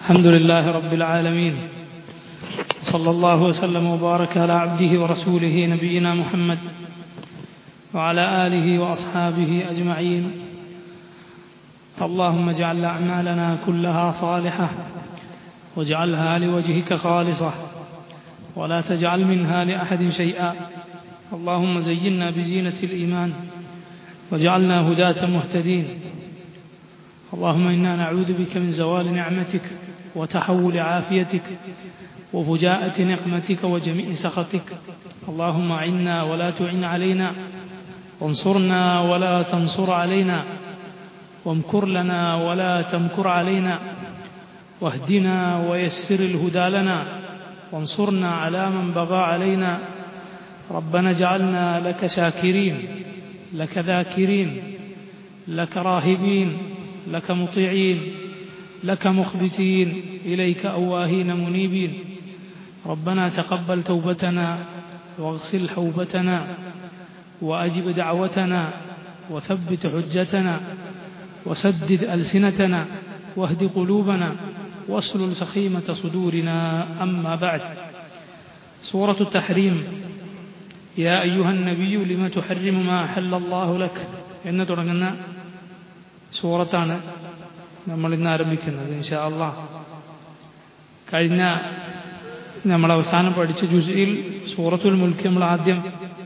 الحمد لله رب العالمين صلى الله وسلم وبارك على عبده ورسوله نبينا محمد وعلى آله وأصحابه أجمعين اللهم اجعل أعمالنا كلها صالحة واجعلها لوجهك خالصة ولا تجعل منها لأحد شيئا اللهم زينا بزينة الإيمان وجعلنا هداة مهتدين اللهم إنا نعوذ بك من زوال نعمتك وتحول عافيتك وفجاءة نقمتك وجميع سخطك اللهم أعنا ولا تعن علينا وانصرنا ولا تنصر علينا وامكر لنا ولا تمكر علينا واهدنا ويسر الهدى لنا وانصرنا على من بغى علينا ربنا اجعلنا لك شاكرين لك ذاكرين لك راهبين لك مطيعين لك مخبتين إليك أواهين منيبين ربنا تقبل توبتنا واغسل حوبتنا وأجب دعوتنا وثبت حجتنا وسدد ألسنتنا واهد قلوبنا واسلل سخيمة صدورنا أما بعد سورة التحريم يا أيها النبي لم تحرم ما أحل الله لك എന്ന് തുടങ്ങുന്ന സൂറത്താണ് നമ്മൾ ഇന്ന് ആരംഭിക്കുന്നത് ഇൻഷാ അള്ളാഹ് കഴിഞ്ഞ നമ്മൾ അവസാനം പഠിച്ച ജുസിയിൽ സൂറത്തുൽ മുൽക്ക് നമ്മൾ ആദ്യം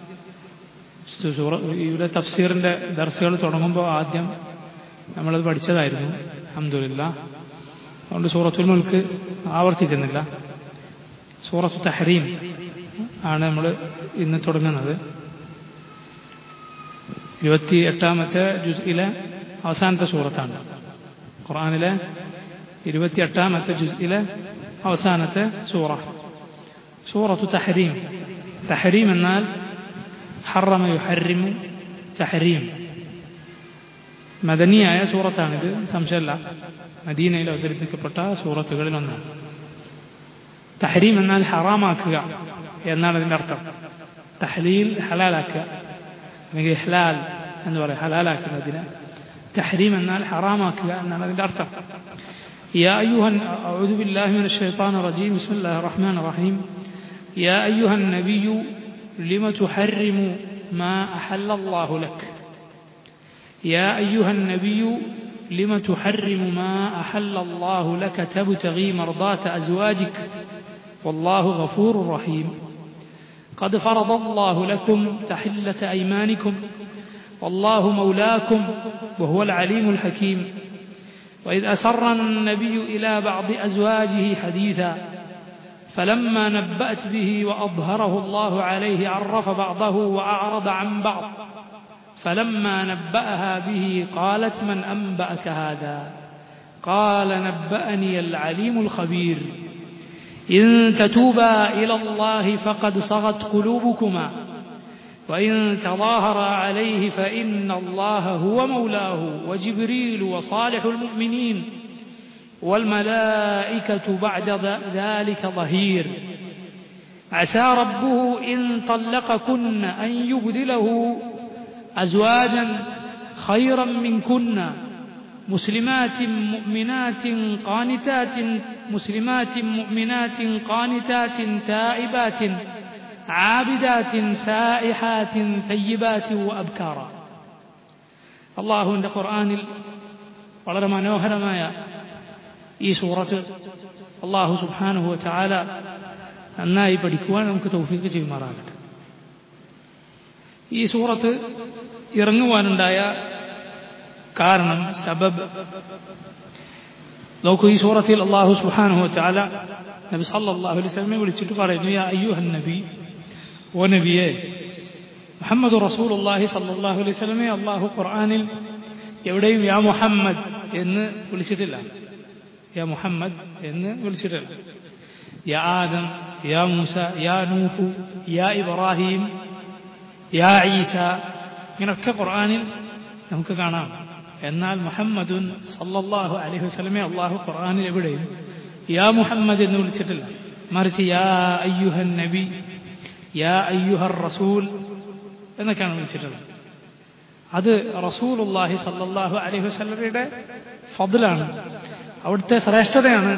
ഇവിടെ തഫ്സീറിന്റെ ദർസുകൾ തുടങ്ങുമ്പോൾ ആദ്യം നമ്മളത് പഠിച്ചതായിരുന്നു അഹമ്മദില്ല അതുകൊണ്ട് സൂറത്തുൽ മുൽക്ക് ആവർത്തിക്കുന്നില്ല സൂറത്തു തഹരീം ആണ് നമ്മൾ ഇന്ന് തുടങ്ങുന്നത് ഇരുപത്തി എട്ടാമത്തെ ജുസിലെ അവസാനത്തെ സൂറത്താണ് ഖുറാനിലെ ഇരുപത്തി എട്ടാമത്തെ ജുസിലെ അവസാനത്തെ സൂറ സൂറത്തു തഹരീം തഹരീം എന്നാൽ ഹറമ യുഹരിമു തഹരീം മദനിയായ സൂറത്താണിത് സംശയമല്ല മദീനയിൽ അവതരിപ്പിക്കപ്പെട്ട സൂറത്തുകളിൽ ഒന്നാണ് തഹരീം എന്നാൽ ഹറാമാക്കുക എന്നാണ് അതിൻ്റെ അർത്ഥം തഹലീൽ ഹലാലാക്കുക അല്ലെങ്കിൽ ഹലാൽ എന്ന് പറയും ഹലാലാക്കുന്നതിന് تحريم എന്നാൽ ഹറാമാക്കുക എന്നാണ് അതിന്റെ അർത്ഥം يا أيها أعوذ بالله من الشيطان الرجيم بسم الله الرحمن الرحيم يا أيها النبي لم تحرم ما أحل الله لك يا أيها النبي لم تحرم ما أحل الله لك تبتغي مرضات أزواجك والله غفور رحيم قد فرض الله لكم تحلة أيمانكم والله مولاكم وهو العليم الحكيم وإذ أسر النبي إلى بعض أزواجه حديثا فلما نبأت به وأظهره الله عليه عرف بعضه وأعرض عن بعض فلما نبأها به قالت من أنبأك هذا قال نبأني العليم الخبير إن تتوبا إلى الله فقد صغت قلوبكما وإن تظاهر عليه فإن الله هو مولاه وجبريل وصالح المؤمنين والملائكة بعد ذلك ظهير عسى ربه إن طلقكن أن يبدله أزواجا خيرا منكن مسلمات مؤمنات قانتات مسلمات مؤمنات قانتات تائبات عابدات سائحات ثيبات وأبكارا അള്ളാഹുവിൻ്റെ ഖുർആാനിൽ വളരെ മനോഹരമായ ഈ സൂറത്ത് അള്ളാഹു സുബാനുഹു ചാല നന്നായി പഠിക്കുവാൻ നമുക്ക് തൗഫീക്ക് ചെയ്യുമാറാകട്ടെ ഈ സൂറത്ത് ഇറങ്ങുവാനുണ്ടായ കാരണം സബബ് നോക്കൂ ഈ സൂറത്തിൽ അള്ളാഹു സുബാനുഹു ചാല നബി സല്ലാഹു അലൈഹി സ്വലമെ വിളിച്ചിട്ട് പറയുന്നു യാ അയ്യുഹൻ നബി ഓ നബിയെ മുഹമ്മദ് റസൂൽ അള്ളാഹി സല്ലാഹു അലൈഹി സ്വലമെ അള്ളാഹു ഖുർആാനിൽ എവിടെയും യാ മുഹമ്മദ് എന്ന് വിളിച്ചിട്ടില്ല യാ മുഹമ്മദ് എന്ന് വിളിച്ചിട്ടില്ല യാ ആദം യാ മൂസ യാ നൂഹു യാ ഇബ്രാഹിം യാ ഈസ ഇങ്ങനെയൊക്കെ ഖുർആാനിൽ നമുക്ക് കാണാം എന്നാൽ മുഹമ്മദുൻ സല്ലല്ലാഹു അലൈഹി വസല്ലമെ അള്ളാഹു ഖുർആാനിൽ എവിടെയും യാ മുഹമ്മദ് എന്ന് വിളിച്ചിട്ടില്ല മറിച്ച് യാ അയ്യുഹൻ നബി യാ അയ്യുഹർ റസൂൽ എന്നൊക്കെയാണ് വിളിച്ചിട്ടുള്ളത് അത് റസൂലുല്ലാഹി സല്ലല്ലാഹു അലൈഹി വസല്ലമയുടെ ഫضലാണ് അവിടുത്തെ ശ്രേഷ്ഠതയാണ്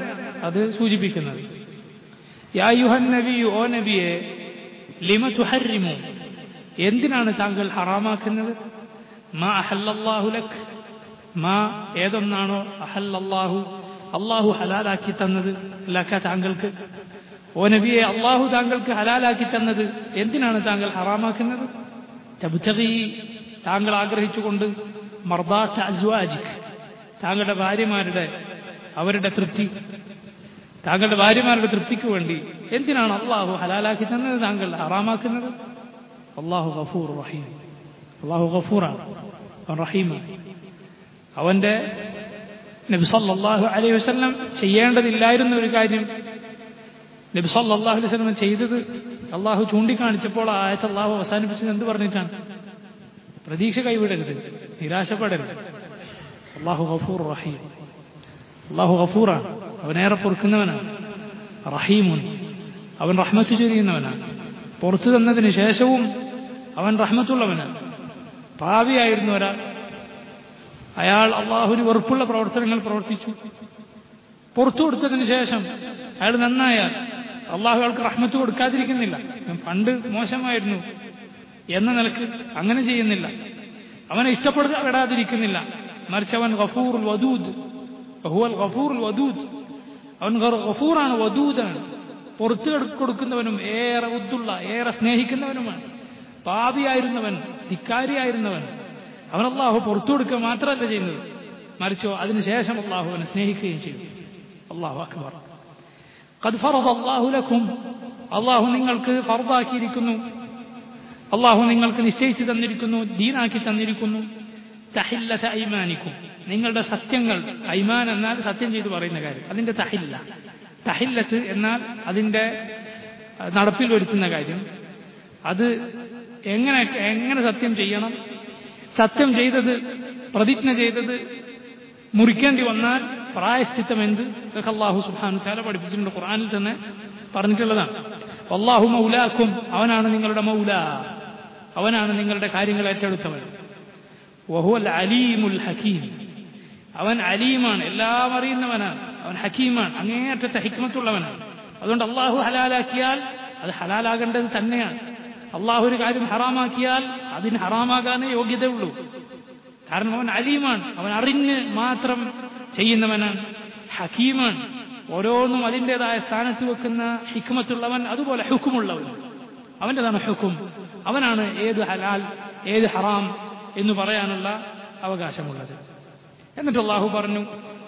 അത് സൂചിപ്പിക്കുന്നത് യാ യുഹൻ നബി ഓ നബിയെ ലിമ തുഹരിമു എന്തിനാണ് താങ്കൾ ഹറാമാക്കുന്നത് മാ അഹല്ലല്ലാഹു ലക് മാ ഏതൊന്നാണോ അഹല്ലല്ലാഹു അള്ളാഹു ഹലാലാക്കി തന്നത് ലക്ക താങ്കൾക്ക് ഓ നബിയെ അള്ളാഹു താങ്കൾക്ക് ഹലാലാക്കി തന്നത് എന്തിനാണ് താങ്കൾ ഹറാമാക്കുന്നത് തബ്തഗി താങ്കൾ ആഗ്രഹിച്ചുകൊണ്ട് മർദാത്ത് അസ്വാജിക് താങ്കളുടെ ഭാര്യമാരുടെ അവരുടെ തൃപ്തി താങ്കളുടെ ഭാര്യമാരുടെ തൃപ്തിക്ക് വേണ്ടി എന്തിനാണ് അള്ളാഹു ഹലാലാക്കി തന്നത് താങ്കൾ ഹറാമാക്കുന്നത് അള്ളാഹു ഗഫൂർ റഹീം അള്ളാഹു ഗഫൂറാണ് അവൻ റഹീമാണ് അവന്റെ നബി സല്ലല്ലാഹു അലൈഹി വസല്ലം ചെയ്യേണ്ടതില്ലായിരുന്ന ഒരു കാര്യം നബി സല്ലല്ലാഹു അലൈഹി വസല്ലം ചെയ്തത് അള്ളാഹു ചൂണ്ടിക്കാണിച്ചപ്പോൾ ആ ആയത്ത് അള്ളാഹു അവസാനിപ്പിച്ചത് എന്ത് പറഞ്ഞിട്ടാണ് പ്രതീക്ഷ കൈവിടരുത് നിരാശപ്പെടരുത് അള്ളാഹു ഗഫൂർ റഹീം അള്ളാഹു ഗഫൂറാണ് അവനേറെ പൊറുക്കുന്നവനാണ് റഹീമുൻ അവൻ റഹ്മത്ത് ചൊരിയുന്നവനാണ് പുറത്തു തന്നതിന് ശേഷവും അവൻ റഹ്മത്തുള്ളവനാണ് പാവിയായിരുന്നു ഒരാൾ അയാൾ അള്ളാഹുവിന് വെറുപ്പുള്ള പ്രവർത്തനങ്ങൾ പ്രവർത്തിച്ചു പുറത്തു കൊടുത്തതിന് ശേഷം അയാൾ നന്നായാൽ അള്ളാഹു അയാൾക്ക് റഹ്മത്ത് കൊടുക്കാതിരിക്കുന്നില്ല പണ്ട് മോശമായിരുന്നു എന്ന നിലക്ക് അങ്ങനെ ചെയ്യുന്നില്ല അവനെ ഇഷ്ടപ്പെടാതിരിക്കുന്നില്ല മറിച്ച് അവൻ ഗഫൂർ വദൂദ് ഹുവൽ ഗഫൂർ വദൂദ് അവൻ ഗഫൂറാണ് വദൂദാണ് പുറത്തു കൊടുക്കുന്നവനും ഏറെ ഉദ്ദുള്ള ഏറെ സ്നേഹിക്കുന്നവനുമാണ് പാപിയായിരുന്നവൻ ധിക്കാരിയായിരുന്നവൻ അവൻ അള്ളാഹു പുറത്തു കൊടുക്കുക മാത്രമല്ല ചെയ്യുന്നത് മറിച്ചോ അതിനുശേഷം അള്ളാഹു അവനെ സ്നേഹിക്കുകയും ചെയ്തു അള്ളാഹു അക്ബർ قد فرض الله لكم അള്ളാഹു നിങ്ങൾക്ക് ഫർദാക്കിയിരിക്കുന്നു അള്ളാഹു നിങ്ങൾക്ക് നിശ്ചയിച്ചു തന്നിരിക്കുന്നു ദീനാക്കി തന്നിരിക്കുന്നു തഹില്ലത ഐമാനിക്കും നിങ്ങളുടെ സത്യങ്ങൾ ഐമാൻ എന്നാൽ സത്യം ചെയ്തു പറയുന്ന കാര്യം അതിന്റെ തഹില്ല തഹില്ലത്ത് എന്നാൽ അതിന്റെ നടപ്പിൽ വരുത്തുന്ന കാര്യം അത് എങ്ങനെ എങ്ങനെ സത്യം ചെയ്യണം സത്യം ചെയ്തത് പ്രതിജ്ഞ ചെയ്തത് മുറിക്കേണ്ടി വന്നാൽ പ്രായശ്ചിത്തം എന്ത് ഇതൊക്കെ അള്ളാഹു സുഹാൻ ചാല പഠിപ്പിച്ചിട്ടുണ്ട് ഖുറാനിൽ തന്നെ പറഞ്ഞിട്ടുള്ളതാണ് അള്ളാഹു മൗലാക്കും അവനാണ് നിങ്ങളുടെ മൗല അവനാണ് നിങ്ങളുടെ കാര്യങ്ങൾ ഏറ്റെടുത്തവൻ വഹുവൽ അലീമുൽ ഹക്കീം അവൻ അലീമാണ് എല്ലാം അറിയുന്നവനാണ് അവൻ ഹക്കീമാണ് അങ്ങേയറ്റത്തെ ഹിക്മത്തുള്ളവനാണ് അതുകൊണ്ട് അള്ളാഹു ഹലാലാക്കിയാൽ അത് ഹലാലാകേണ്ടത് തന്നെയാണ് അള്ളാഹു ഒരു കാര്യം ഹറാമാക്കിയാൽ അതിന് ഹറാമാകാനേ യോഗ്യതയുള്ളൂ കാരണം അവൻ അലീമാണ് അവൻ അറിഞ്ഞ് മാത്രം ചെയ്യുന്നവനാണ് ഹക്കീമാണ് ഓരോന്നും അതിൻ്റെതായ സ്ഥാനത്ത് വെക്കുന്ന ഹിക്മത്തുള്ളവൻ അതുപോലെ ഹുക്കുമുള്ളവൻ അവൻ്റെതാണ് ഹുക്കും അവനാണ് ഏത് ഹലാൽ ഏത് ഹറാം എന്ന് പറയാനുള്ള അവകാശമുള്ളത് എന്നിട്ട് അള്ളാഹു പറഞ്ഞു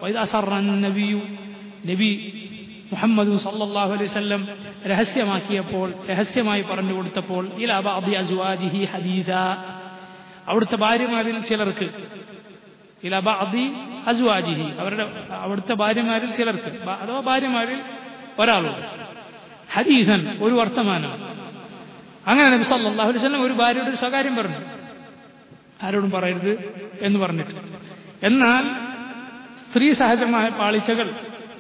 നബിയു നബി മുഹമ്മദ് സല്ലല്ലാഹു അലൈഹി വസല്ലം രഹസ്യമാക്കിയപ്പോൾ രഹസ്യമായി പറഞ്ഞു കൊടുത്തപ്പോൾ ഇലാ ബഅദി അസ്വാജിഹി ഹദീദ അവിടുത്തെ ഭാര്യമാരിൽ ചിലർക്ക് ഇലാ ബഅദി അസ്വാജിഹി അവരുടെ അവിടുത്തെ ഭാര്യമാരിൽ ചിലർക്ക് അഥവാ ഭാര്യമാരിൽ ഒരാളുണ്ട് ഹദീസൻ ഒരു വർത്തമാനം അങ്ങനെ നബി സല്ലല്ലാഹു അലൈഹി വസല്ലം ഒരു ഭാര്യയുടെ ഒരു സ്വകാര്യം പറഞ്ഞു ആരോടും പറയരുത് എന്ന് പറഞ്ഞിട്ട് എന്നാൽ സ്ത്രീ സഹജമായ പാളിച്ചകൾ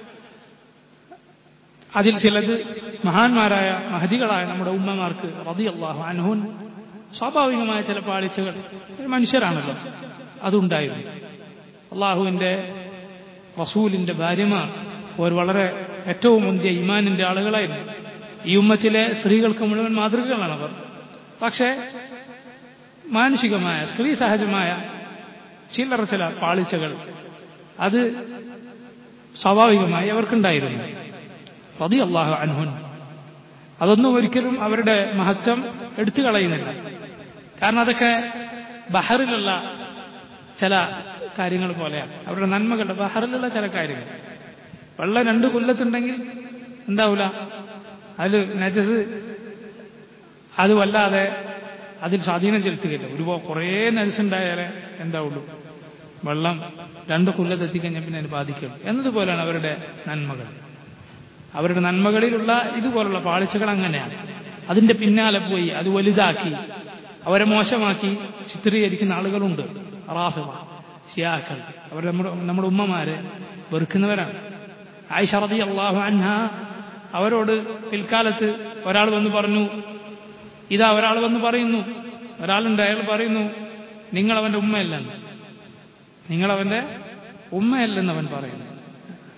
അതിൽ ചിലത് മഹാന്മാരായ മഹതികളായ നമ്മുടെ ഉമ്മമാർക്ക് റതി അള്ളാഹു അൻഹുൻ സ്വാഭാവികമായ ചില പാളിച്ചകൾ മനുഷ്യരാണല്ലോ അതുണ്ടായിരുന്നു അള്ളാഹുവിൻ്റെ റസൂലിൻ്റെ ഭാര്യമാർ ഒരു വളരെ ഏറ്റവും മുന്തിയ ഇമാനിൻ്റെ ആളുകളായിരുന്നു ഈ ഉമ്മത്തിലെ സ്ത്രീകൾക്ക് മുഴുവൻ മാതൃകകളാണ് അവർ പക്ഷേ മാനുഷികമായ സ്ത്രീ സഹജമായ ചില്ലറ ചില പാളിച്ചകൾ അത് സ്വാഭാവികമായി അവർക്കുണ്ടായിരുന്നു റതി അള്ളാഹു അൻഹുൻ അതൊന്നും ഒരിക്കലും അവരുടെ മഹത്വം എടുത്തു കളയുന്നില്ല കാരണം അതൊക്കെ ബഹറിലുള്ള ചില കാര്യങ്ങൾ പോലെയാണ് അവരുടെ നന്മകളുടെ ബഹറിലുള്ള ചില കാര്യങ്ങൾ വെള്ളം രണ്ട് കൊല്ലത്തുണ്ടെങ്കിൽ എന്താവൂല അതിൽ നജസ് അത് വല്ലാതെ അതിൽ സ്വാധീനം ചെലുത്തുകയില്ല ഒരു കുറേ നജസുണ്ടായാലേ എന്താവുള്ളൂ വെള്ളം രണ്ട് കൊല്ലത്തെത്തിക്കഴിഞ്ഞാൽ പിന്നെ അതിന് ബാധിക്കുള്ളൂ എന്നതുപോലെയാണ് അവരുടെ നന്മകൾ അവരുടെ നന്മകളിലുള്ള ഇതുപോലുള്ള പാളിച്ചകൾ അങ്ങനെയാണ് അതിന്റെ പിന്നാലെ പോയി അത് വലുതാക്കി അവരെ മോശമാക്കി ചിത്രീകരിക്കുന്ന ആളുകളുണ്ട് റാഫിമ ഷിയാക്കൾ അവർ നമ്മുടെ നമ്മുടെ ഉമ്മമാരെ വെറുക്കുന്നവരാണ് ആയിഷറതി അള്ളാഹു അൻഹ അവരോട് പിൽക്കാലത്ത് ഒരാൾ വന്ന് പറഞ്ഞു ഇതാ ഒരാൾ വന്ന് പറയുന്നു ഒരാളുണ്ട് അയാൾ പറയുന്നു നിങ്ങൾ അവന്റെ ഉമ്മയല്ലെന്ന് നിങ്ങൾ അവന്റെ ഉമ്മയല്ലെന്ന് അവൻ പറയുന്നു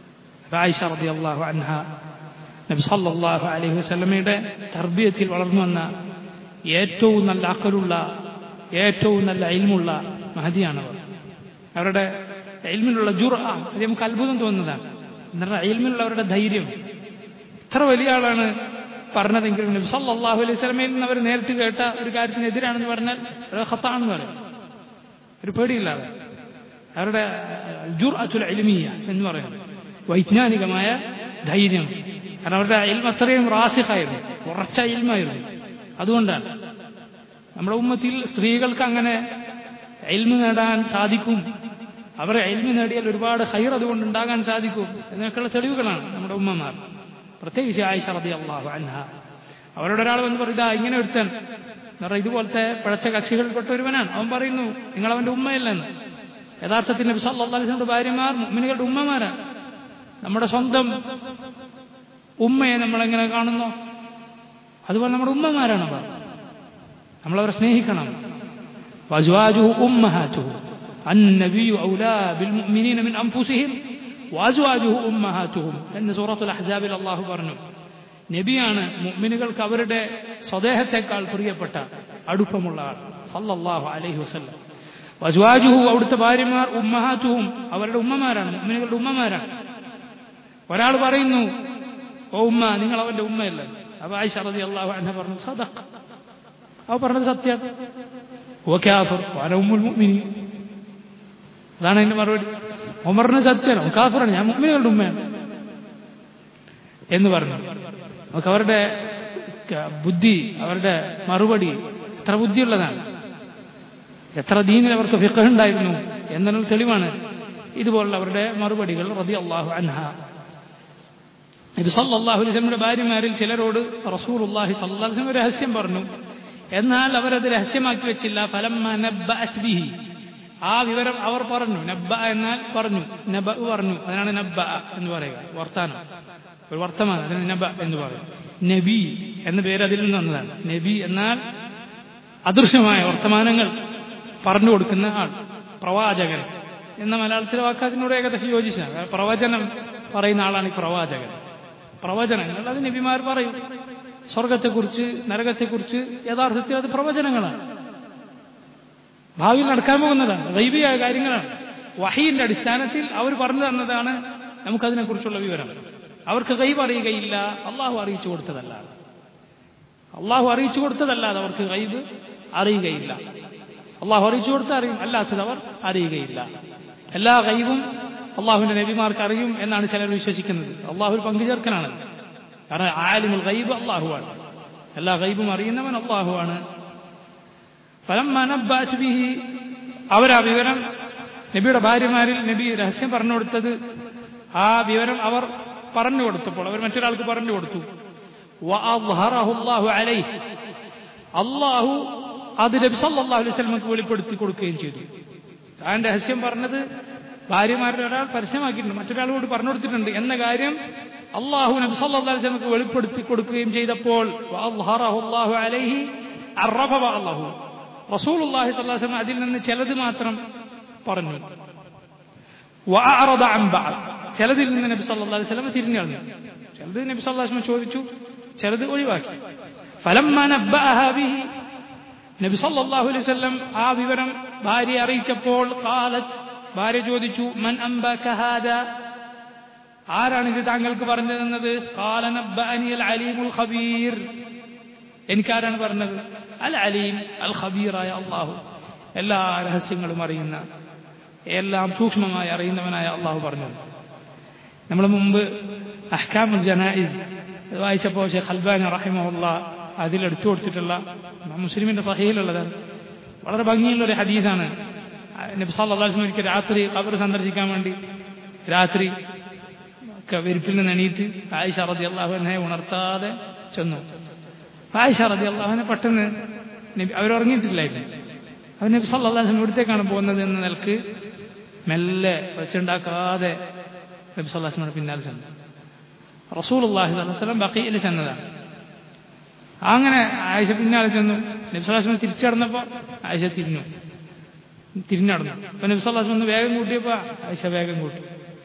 ആയിഷ റളിയല്ലാഹു അൻഹ നബി സല്ലല്ലാഹു അലൈഹി വസല്ലമയുടെ തർബീയത്തിൽ വളർന്നു വന്ന ഏറ്റവും നല്ല അക്കലുള്ള ഏറ്റവും നല്ല ഇൽമുള്ള മഹതിയാണവർ അവരുടെ ഇൽമിലുള്ള ജുർ അത് നമുക്ക് അത്ഭുതം തോന്നുന്നതാണ് എന്നാൽ ഇൽമിലുള്ളവരുടെ ധൈര്യം ഇത്ര വലിയ ആളാണ് പറഞ്ഞതെങ്കിലും നബി സല്ലല്ലാഹു അലൈഹി വസല്ലമയിൽ നിന്ന് അവർ നേരിട്ട് കേട്ട ഒരു കാര്യത്തിനെതിരാണെന്ന് പറഞ്ഞാൽ അത് ഖത്താണെന്ന് പറയും ഒരു പേടിയില്ലാതെ അവരുടെ ജുർ അച്ചുൽ എലിമിയ എന്ന് പറയുന്നത് വൈജ്ഞാനികമായ ധൈര്യം കാരണം അവരുടെ ഇൽമ അത്രയും റാസിഖായിരുന്നു ഉറച്ച ഇൽമായിരുന്നു അതുകൊണ്ടാണ് നമ്മുടെ ഉമ്മത്തിൽ സ്ത്രീകൾക്ക് അങ്ങനെ എൽമ നേടാൻ സാധിക്കും അവർ എൽമ നേടിയാൽ ഒരുപാട് ഹൈർ അതുകൊണ്ട് ഉണ്ടാകാൻ സാധിക്കും എന്നൊക്കെയുള്ള തെളിവുകളാണ് നമ്മുടെ ഉമ്മമാർ പ്രത്യേകിച്ച് ആയിഷ റതി അള്ളാഹു അൻഹ അവരോട് ഒരാൾ വന്ന് പറയും ഇതാ ഇങ്ങനെ ഒരുത്തൻ എന്ന് പറഞ്ഞാൽ ഇതുപോലത്തെ പിഴച്ച കക്ഷികളിൽപ്പെട്ട ഒരുവനാണ് അവൻ പറയുന്നു നിങ്ങൾ അവന്റെ ഉമ്മയല്ലെന്ന് യഥാർത്ഥത്തിൽ നബി സല്ലല്ലാഹു അലൈഹി വസല്ലമയുടെ ഭാര്യമാർ മുഅ്മിനുകളുടെ ഉമ്മമാരാണ് നമ്മുടെ സ്വന്തം ഉമ്മയെ നമ്മളെങ്ങനെ കാണുന്നു അതുപോലെ നമ്മുടെ ഉമ്മമാരാണ് അവർ നമ്മളവരെ സ്നേഹിക്കണം വസ്വാജുഹു ഉമ്മഹാറ്റുഹു النبي أولى بالمؤمنين من أنفسهم وأزواجه أمهاتهم എന്ന് സൂറത്തുൽ അഹ്സാബിൽ അള്ളാഹു പറഞ്ഞു നബിയാണ് മുഅ്മിനുകൾക്ക് അവരുടെ സ്വദേഹത്തെക്കാൾ പ്രിയപ്പെട്ട അടുപ്പമുള്ള ആൾ സല്ലല്ലാഹു അലൈഹി വസല്ലം വസ്വാജുഹു അവിടുത്തെ ഭാര്യമാർ ഉമ്മഹാറ്റുഹും അവരുടെ ഉമ്മമാരാണ് മുഅ്മിനുകളുടെ ഉമ്മമാരാണ് ഒരാൾ പറയുന്നു ഓ ഉമ്മ നിങ്ങൾ അവന്റെ ഉമ്മയല്ല അപ്പൊ ആയിഷ റളിയല്ലാഹു അൻഹ പറഞ്ഞു സദഖ അവ പറഞ്ഞത് സത്യം ഓ കാഫർ വാന ഉമ്മുൽ മുഅ്മിനീൻ അതാണ് അതിന്റെ മറുപടി ഉമറിന് സത്യമാണ് കാഫറാണ് ഞാൻ മുഅ്മിനുകളുടെ ഉമ്മയാണ് എന്ന് പറഞ്ഞു നമുക്ക് അവരുടെ ബുദ്ധി അവരുടെ മറുപടി എത്ര ബുദ്ധിയുള്ളതാണ് എത്ര ദീനിൽ അവർക്ക് ഫിഖ് ഉണ്ടായിരുന്നു എന്നുള്ള തെളിവാണ് ഇതുപോലുള്ള അവരുടെ മറുപടികൾ റബി അള്ളാഹു അൻഹ ഇത് സല്ലാഹു അലൈസ്മിയുടെ ഭാര്യമാരിൽ ചിലരോട് റസൂൽ അള്ളാഹി സല്ലാസ്ലം രഹസ്യം പറഞ്ഞു എന്നാൽ അവരത് രഹസ്യമാക്കി വെച്ചില്ല ഫലം ബിഹി ആ വിവരം അവർ പറഞ്ഞു നബ്ബ എന്നാൽ പറഞ്ഞു നബ പറഞ്ഞു അതിനാണ് നബ്ബ എന്ന് പറയുക വർത്താനം ഒരു വർത്തമാനം അതിന് നബ എന്ന് പറയും നബി എന്ന പേര് അതിൽ നിന്ന് വന്നതാണ് നബി എന്നാൽ അദൃശ്യമായ വർത്തമാനങ്ങൾ പറഞ്ഞു കൊടുക്കുന്ന ആൾ പ്രവാചകൻ എന്ന മലയാളത്തിലെ വാക്ക് അതിനോട് ഏകദേശം യോജിച്ചാണ് പ്രവചനം പറയുന്ന ആളാണ് ഈ പ്രവാചകൻ പ്രവചനങ്ങൾ അത് നബിമാർ പറയും സ്വർഗത്തെക്കുറിച്ച് നരകത്തെക്കുറിച്ച് യഥാർത്ഥത്തിൽ അത് പ്രവചനങ്ങളാണ് ഭാവിയിൽ നടക്കാൻ പോകുന്നതാണ് ദൈവികമായ കാര്യങ്ങളാണ് വഹീന്റെ അടിസ്ഥാനത്തിൽ അവർ പറഞ്ഞു തന്നതാണ് നമുക്കതിനെക്കുറിച്ചുള്ള വിവരം അവർക്ക് ഗൈബ് അറിയുകയില്ല അള്ളാഹു അറിയിച്ചു കൊടുത്തതല്ല അള്ളാഹു അറിയിച്ചു കൊടുത്തതല്ലാതെ അവർക്ക് ഗൈബ് അറിയുകയില്ല അള്ളാഹു അറിയിച്ചു കൊടുത്ത അറിയും അല്ലാത്തത് അവർ അറിയുകയില്ല എല്ലാ ഗൈബും അള്ളാഹുവിന്റെ നബിമാർക്ക് അറിയും എന്നാണ് ചിലർ വിശ്വസിക്കുന്നത് അള്ളാഹു പങ്കുചേർക്കനാണ് കാരണം ആലിമുൽ ഗൈബ് അള്ളാഹുവാണ് എല്ലാ ഗൈബും അറിയുന്നവൻ അള്ളാഹുവാണ് ഫലം ബിഹി അവരാ വിവരം നബിയുടെ ഭാര്യമാരിൽ നബി രഹസ്യം പറഞ്ഞു കൊടുത്തത് ആ വിവരം അവർ പറഞ്ഞു കൊടുത്തപ്പോൾ അവർ മറ്റൊരാൾക്ക് പറഞ്ഞു കൊടുത്തു അള്ളാഹു അത് നബി സല്ലല്ലാഹു അലൈഹി വസല്ലമക്ക് വെളിപ്പെടുത്തി കൊടുക്കുകയും ചെയ്തു താൻ രഹസ്യം പറഞ്ഞത് ഭാര്യമാരുടെ ഒരാൾ പരസ്യമാക്കിയിട്ടുണ്ട് മറ്റൊരാളോട് പറഞ്ഞു കൊടുത്തിട്ടുണ്ട് എന്ന കാര്യം അള്ളാഹു നബി സല്ലല്ലാഹു അലൈഹി വസല്ലമക്ക് വെളിപ്പെടുത്തി കൊടുക്കുകയും ചെയ്തപ്പോൾ അള്ളാഹു അലൈഹി അള്ളാഹു റസൂലുള്ളാഹി സ്വല്ലല്ലാഹു അലൈഹി വസല്ലം അതിൽ നിന്ന് ചിലത് മാത്രം പറഞ്ഞു വഅറദ അൻ ബഅദ് ചിലതിൽ നിന്ന് നബി സല്ലല്ലാഹു അലൈഹി വസല്ലം തിരിഞ്ഞു കളഞ്ഞു ചിലത് നബി സല്ലല്ലാഹു അലൈഹി വസല്ലം ചോദിച്ചു ചിലത് ഒഴിവാക്കി ഫലമ്മ നബ്ബഅഹ ബിഹി നബി സല്ലല്ലാഹു അലൈഹി വസല്ലം ആ വിവരം ഭാര്യ അറിയിച്ചപ്പോൾ ഖാലത്ത് ഭാര്യ ചോദിച്ചു മൻ അംബക ഹാദ ആരാണിത് താങ്കൾക്ക് പറഞ്ഞു തന്നത് ഖാല നബ്ബഅനി അൽ അലീമുൽ ഖബീർ എനിക്കാരാണ് പറഞ്ഞത് അൽ അലീം അൽ ഖബീറായ അള്ളാഹു എല്ലാ രഹസ്യങ്ങളും അറിയുന്ന എല്ലാം സൂക്ഷ്മമായി അറിയുന്നവനായ അള്ളാഹു പറഞ്ഞു നമ്മൾ മുമ്പ് അഹ്കാമുൽ ജനായിസ് വായിച്ചപ്പോൾ ഷെയ്ഖ് അൽബാനി റഹിമുള്ള അതിലെടുത്തു കൊടുത്തിട്ടുള്ള മുസ്ലിമിന്റെ സഹയിലുള്ളതാണ് വളരെ ഭംഗിയുള്ള ഒരു ഹദീസാണ് നബി സല്ലാസ്ലം ഒരിക്കൽ രാത്രി കബർ സന്ദർശിക്കാൻ വേണ്ടി രാത്രി വെരുപ്പിൽ നിന്ന് എണീറ്റ് ആയിഷ റതി അള്ളാഹുനെ ഉണർത്താതെ ചെന്നു ആയിഷ റതി അള്ളാഹുനെ പെട്ടെന്ന് നബി അവരുറങ്ങിയിട്ടില്ലായിരുന്നു അവർ നബി സല്ലാസ്ലം ഇവിടത്തേക്കാണ് പോകുന്നത് എന്ന നിലക്ക് മെല്ലെ വെച്ചുണ്ടാക്കാതെ നബി സല്ലാസ്ലമിയുടെ പിന്നാലെ ചെന്നു റസൂൽ അള്ളാഹി സ്വലം ബക്കയിൽ ചെന്നതാണ് അങ്ങനെ ആയിഷ പിന്നാലെ ചെന്നു നബ്സലാസ്മ തിരിച്ചു നടന്നപ്പോ ആയിഷ തിരിഞ്ഞു തിരിഞ്ഞടന്നു അപ്പൊ നബ്സലാസ്മ ഒന്ന് വേഗം കൂട്ടിയപ്പോ ആയിഷ വേഗം കൂട്ടി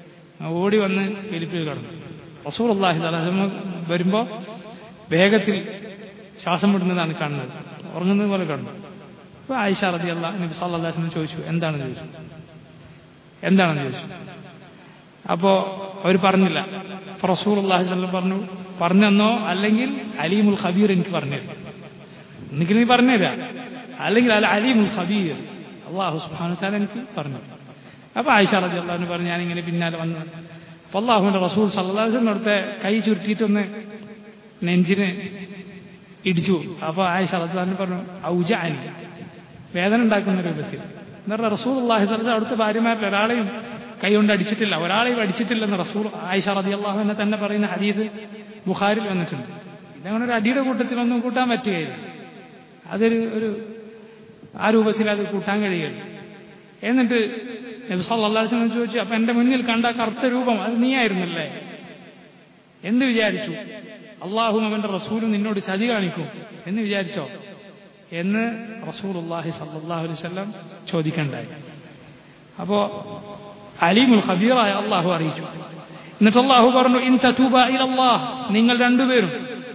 ഓടി വന്ന് എലിപ്പിൽ കിടന്നു റസൂൽ അള്ളാഹി സ്വലാസ്മ വരുമ്പോൾ വേഗത്തിൽ ശ്വാസം വിടുന്നതാണ് കാണുന്നത് ഉറങ്ങുന്നത് പോലെ കിടന്നു അപ്പോൾ ആയിഷ റതി അള്ളാഹ് നബി സല്ലാസ്മ ചോദിച്ചു എന്താണെന്ന് ചോദിച്ചു എന്താണെന്ന് ചോദിച്ചു അപ്പോൾ അവർ പറഞ്ഞില്ല അപ്പോൾ റസൂൽ അള്ളാഹി സ്വല്ലം പറഞ്ഞു പറഞ്ഞെന്നോ അല്ലെങ്കിൽ അലീമുൽ ഖബീർ എനിക്ക് പറഞ്ഞുതരും ഒന്നുകിൽ നീ പറഞ്ഞുതരാം അല്ലെങ്കിൽ അല്ല അലീമുൽ ഖബീർ അള്ളാഹു സുബ്ഹാനഹു തആല എനിക്ക് പറഞ്ഞു അപ്പോൾ ആയിഷ റതി അള്ളാഹുവിന് പറഞ്ഞു ഞാനിങ്ങനെ പിന്നാലെ വന്നു അപ്പോൾ അള്ളാഹുവിൻ്റെ റസൂൽ സല്ലല്ലാഹു അലൈഹി വസല്ലം അവിടുത്തെ കൈ ചുരുട്ടിയിട്ടൊന്ന് നെഞ്ചിന് ഇടിച്ചു അപ്പോൾ ആയിഷ റതി അള്ളാഹുവിന് പറഞ്ഞു ഔജ അനി വേദന ഉണ്ടാക്കുന്ന രൂപത്തിൽ എന്ന് പറഞ്ഞാൽ റസൂൽ അള്ളാഹി സ്വലം അവിടുത്തെ ഭാര്യമാരിൽ ഒരാളെയും കൈ കൊണ്ട് അടിച്ചിട്ടില്ല ഒരാളെയും അടിച്ചിട്ടില്ലെന്ന് റസൂൽ ആയിഷ റതി അള്ളാഹു എന്നെ തന്നെ പറയുന്ന ഹദീദ് ബുഖാരിൽ വന്നിട്ടുണ്ട് ഇതങ്ങനെ ഒരു അടിയുടെ കൂട്ടത്തിലൊന്നും കൂട്ടാൻ പറ്റുകയില്ല അതൊരു ഒരു ആ രൂപത്തിൽ അത് കൂട്ടാൻ കഴിയുകയില്ല എന്നിട്ട് നബി സല്ലല്ലാഹു അലൈഹി വസല്ലം ചോദിച്ചു അപ്പൊ എന്റെ മുന്നിൽ കണ്ട കറുത്ത രൂപം അത് നീയായിരുന്നല്ലേ എന്ന് വിചാരിച്ചു അള്ളാഹും അവന്റെ റസൂലും നിന്നോട് ചതി കാണിക്കും എന്ന് വിചാരിച്ചോ എന്ന് റസൂൽ അള്ളാഹി സല്ലാഹു അലൈഹി വസല്ലം ചോദിക്കണ്ടായി അപ്പോ അലീമുൽ ഖബീറായ അള്ളാഹു അറിയിച്ചു എന്നിട്ട് അള്ളാഹു പറഞ്ഞു ഇൻ തതൂബ ഇലല്ലാഹ് നിങ്ങൾ രണ്ടുപേരും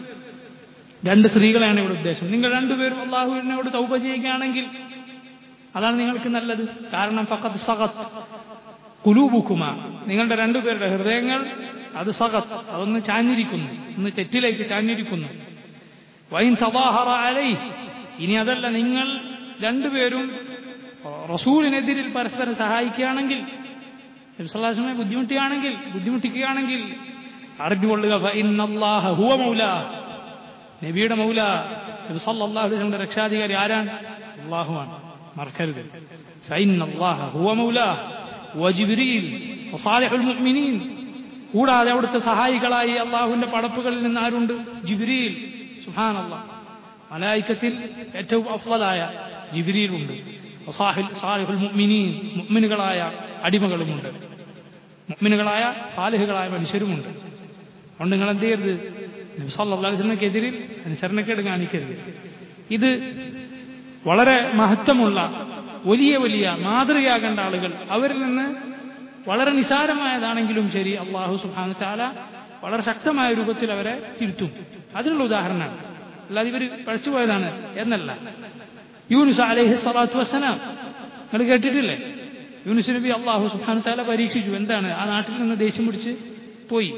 രണ്ട് സ്ത്രീകളെയാണ് ഇവിടെ ഉദ്ദേശം നിങ്ങൾ രണ്ടുപേരും അള്ളാഹുവിനോട് തൗബ ചെയ്യുകയാണെങ്കിൽ അതാണ് നിങ്ങൾക്ക് നല്ലത് കാരണം ഫഖത്ത് സഖത്ത് കുലൂബുക്കുമ നിങ്ങളുടെ രണ്ടുപേരുടെ ഹൃദയങ്ങൾ അത് സഖത്ത് അതൊന്ന് ചാഞ്ഞിരിക്കുന്നു ഒന്ന് തെറ്റിലേക്ക് ചാഞ്ഞിരിക്കുന്നു വൈൻ തവാഹറ അലൈ ഇനി അതല്ല നിങ്ങൾ രണ്ടുപേരും റസൂലിനെതിരിൽ പരസ്പരം സഹായിക്കുകയാണെങ്കിൽ നബിസ്വല്ലാസ്മെ ബുദ്ധിമുട്ടിയാണെങ്കിൽ ബുദ്ധിമുട്ടിക്കുകയാണെങ്കിൽ അറിഞ്ഞുകൊള്ളുക ഫഇന്നല്ലാഹ ഹുവ മൗലാ നബിയുടെ മൗല നബി സല്ലല്ലാഹു അലൈഹി വസല്ലം രക്ഷാധികാരി ആരാണ് അല്ലാഹുവാണ് മറക്കരുത് ഫഇന്നല്ലാഹ ഹുവ മൗലാ വജിബ്രീൽ വസാലിഹുൽ മുഅ്മിനീൻ കൂടാതെ അവിടുത്തെ സഹായികളായി അള്ളാഹുവിന്റെ പടപ്പുകളിൽ നിന്ന് ആരുണ്ട് ജിബ്രീൽ സുബ്ഹാനല്ലാഹ് മലായിക്കത്തിൽ ഏറ്റവും അഫ്ളലായ ജിബ്രീലുണ്ട് സാലിഹുൽ മുഅ്മിനീൻ മുഅ്മിനുകളായ അടിമകളുമുണ്ട് മുഅ്മിനുകളായ സാലിഹുകളായ മനുഷ്യരുമുണ്ട് അതുകൊണ്ട് നിങ്ങൾ എന്ത് ചെയ്യരുത് നബി സല്ലല്ലാഹു അലൈഹി വസല്ലമക്കെതിരിൽ അനുസരണക്കേട് കാണിക്കരുത് ഇത് വളരെ മഹത്വമുള്ള വലിയ വലിയ മാതൃകയാകേണ്ട ആളുകൾ അവരിൽ നിന്ന് വളരെ നിസാരമായതാണെങ്കിലും ശരി അള്ളാഹു സുബാന ചാല വളരെ ശക്തമായ രൂപത്തിൽ അവരെ തിരുത്തും അതിനുള്ള ഉദാഹരണമാണ് അല്ലാതെ ഇവർ പഴച്ചുപോയതാണ് എന്നല്ല യൂനുസ് അലൈഹി സ്വലാത്തു വസ്സലാം നിങ്ങൾ കേട്ടിട്ടില്ലേ യൂനുസ് നബി അള്ളാഹു സുബാന ചാല പരീക്ഷിച്ചു എന്താണ് ആ നാട്ടിൽ നിന്ന് ദേഷ്യം പിടിച്ച് പോയി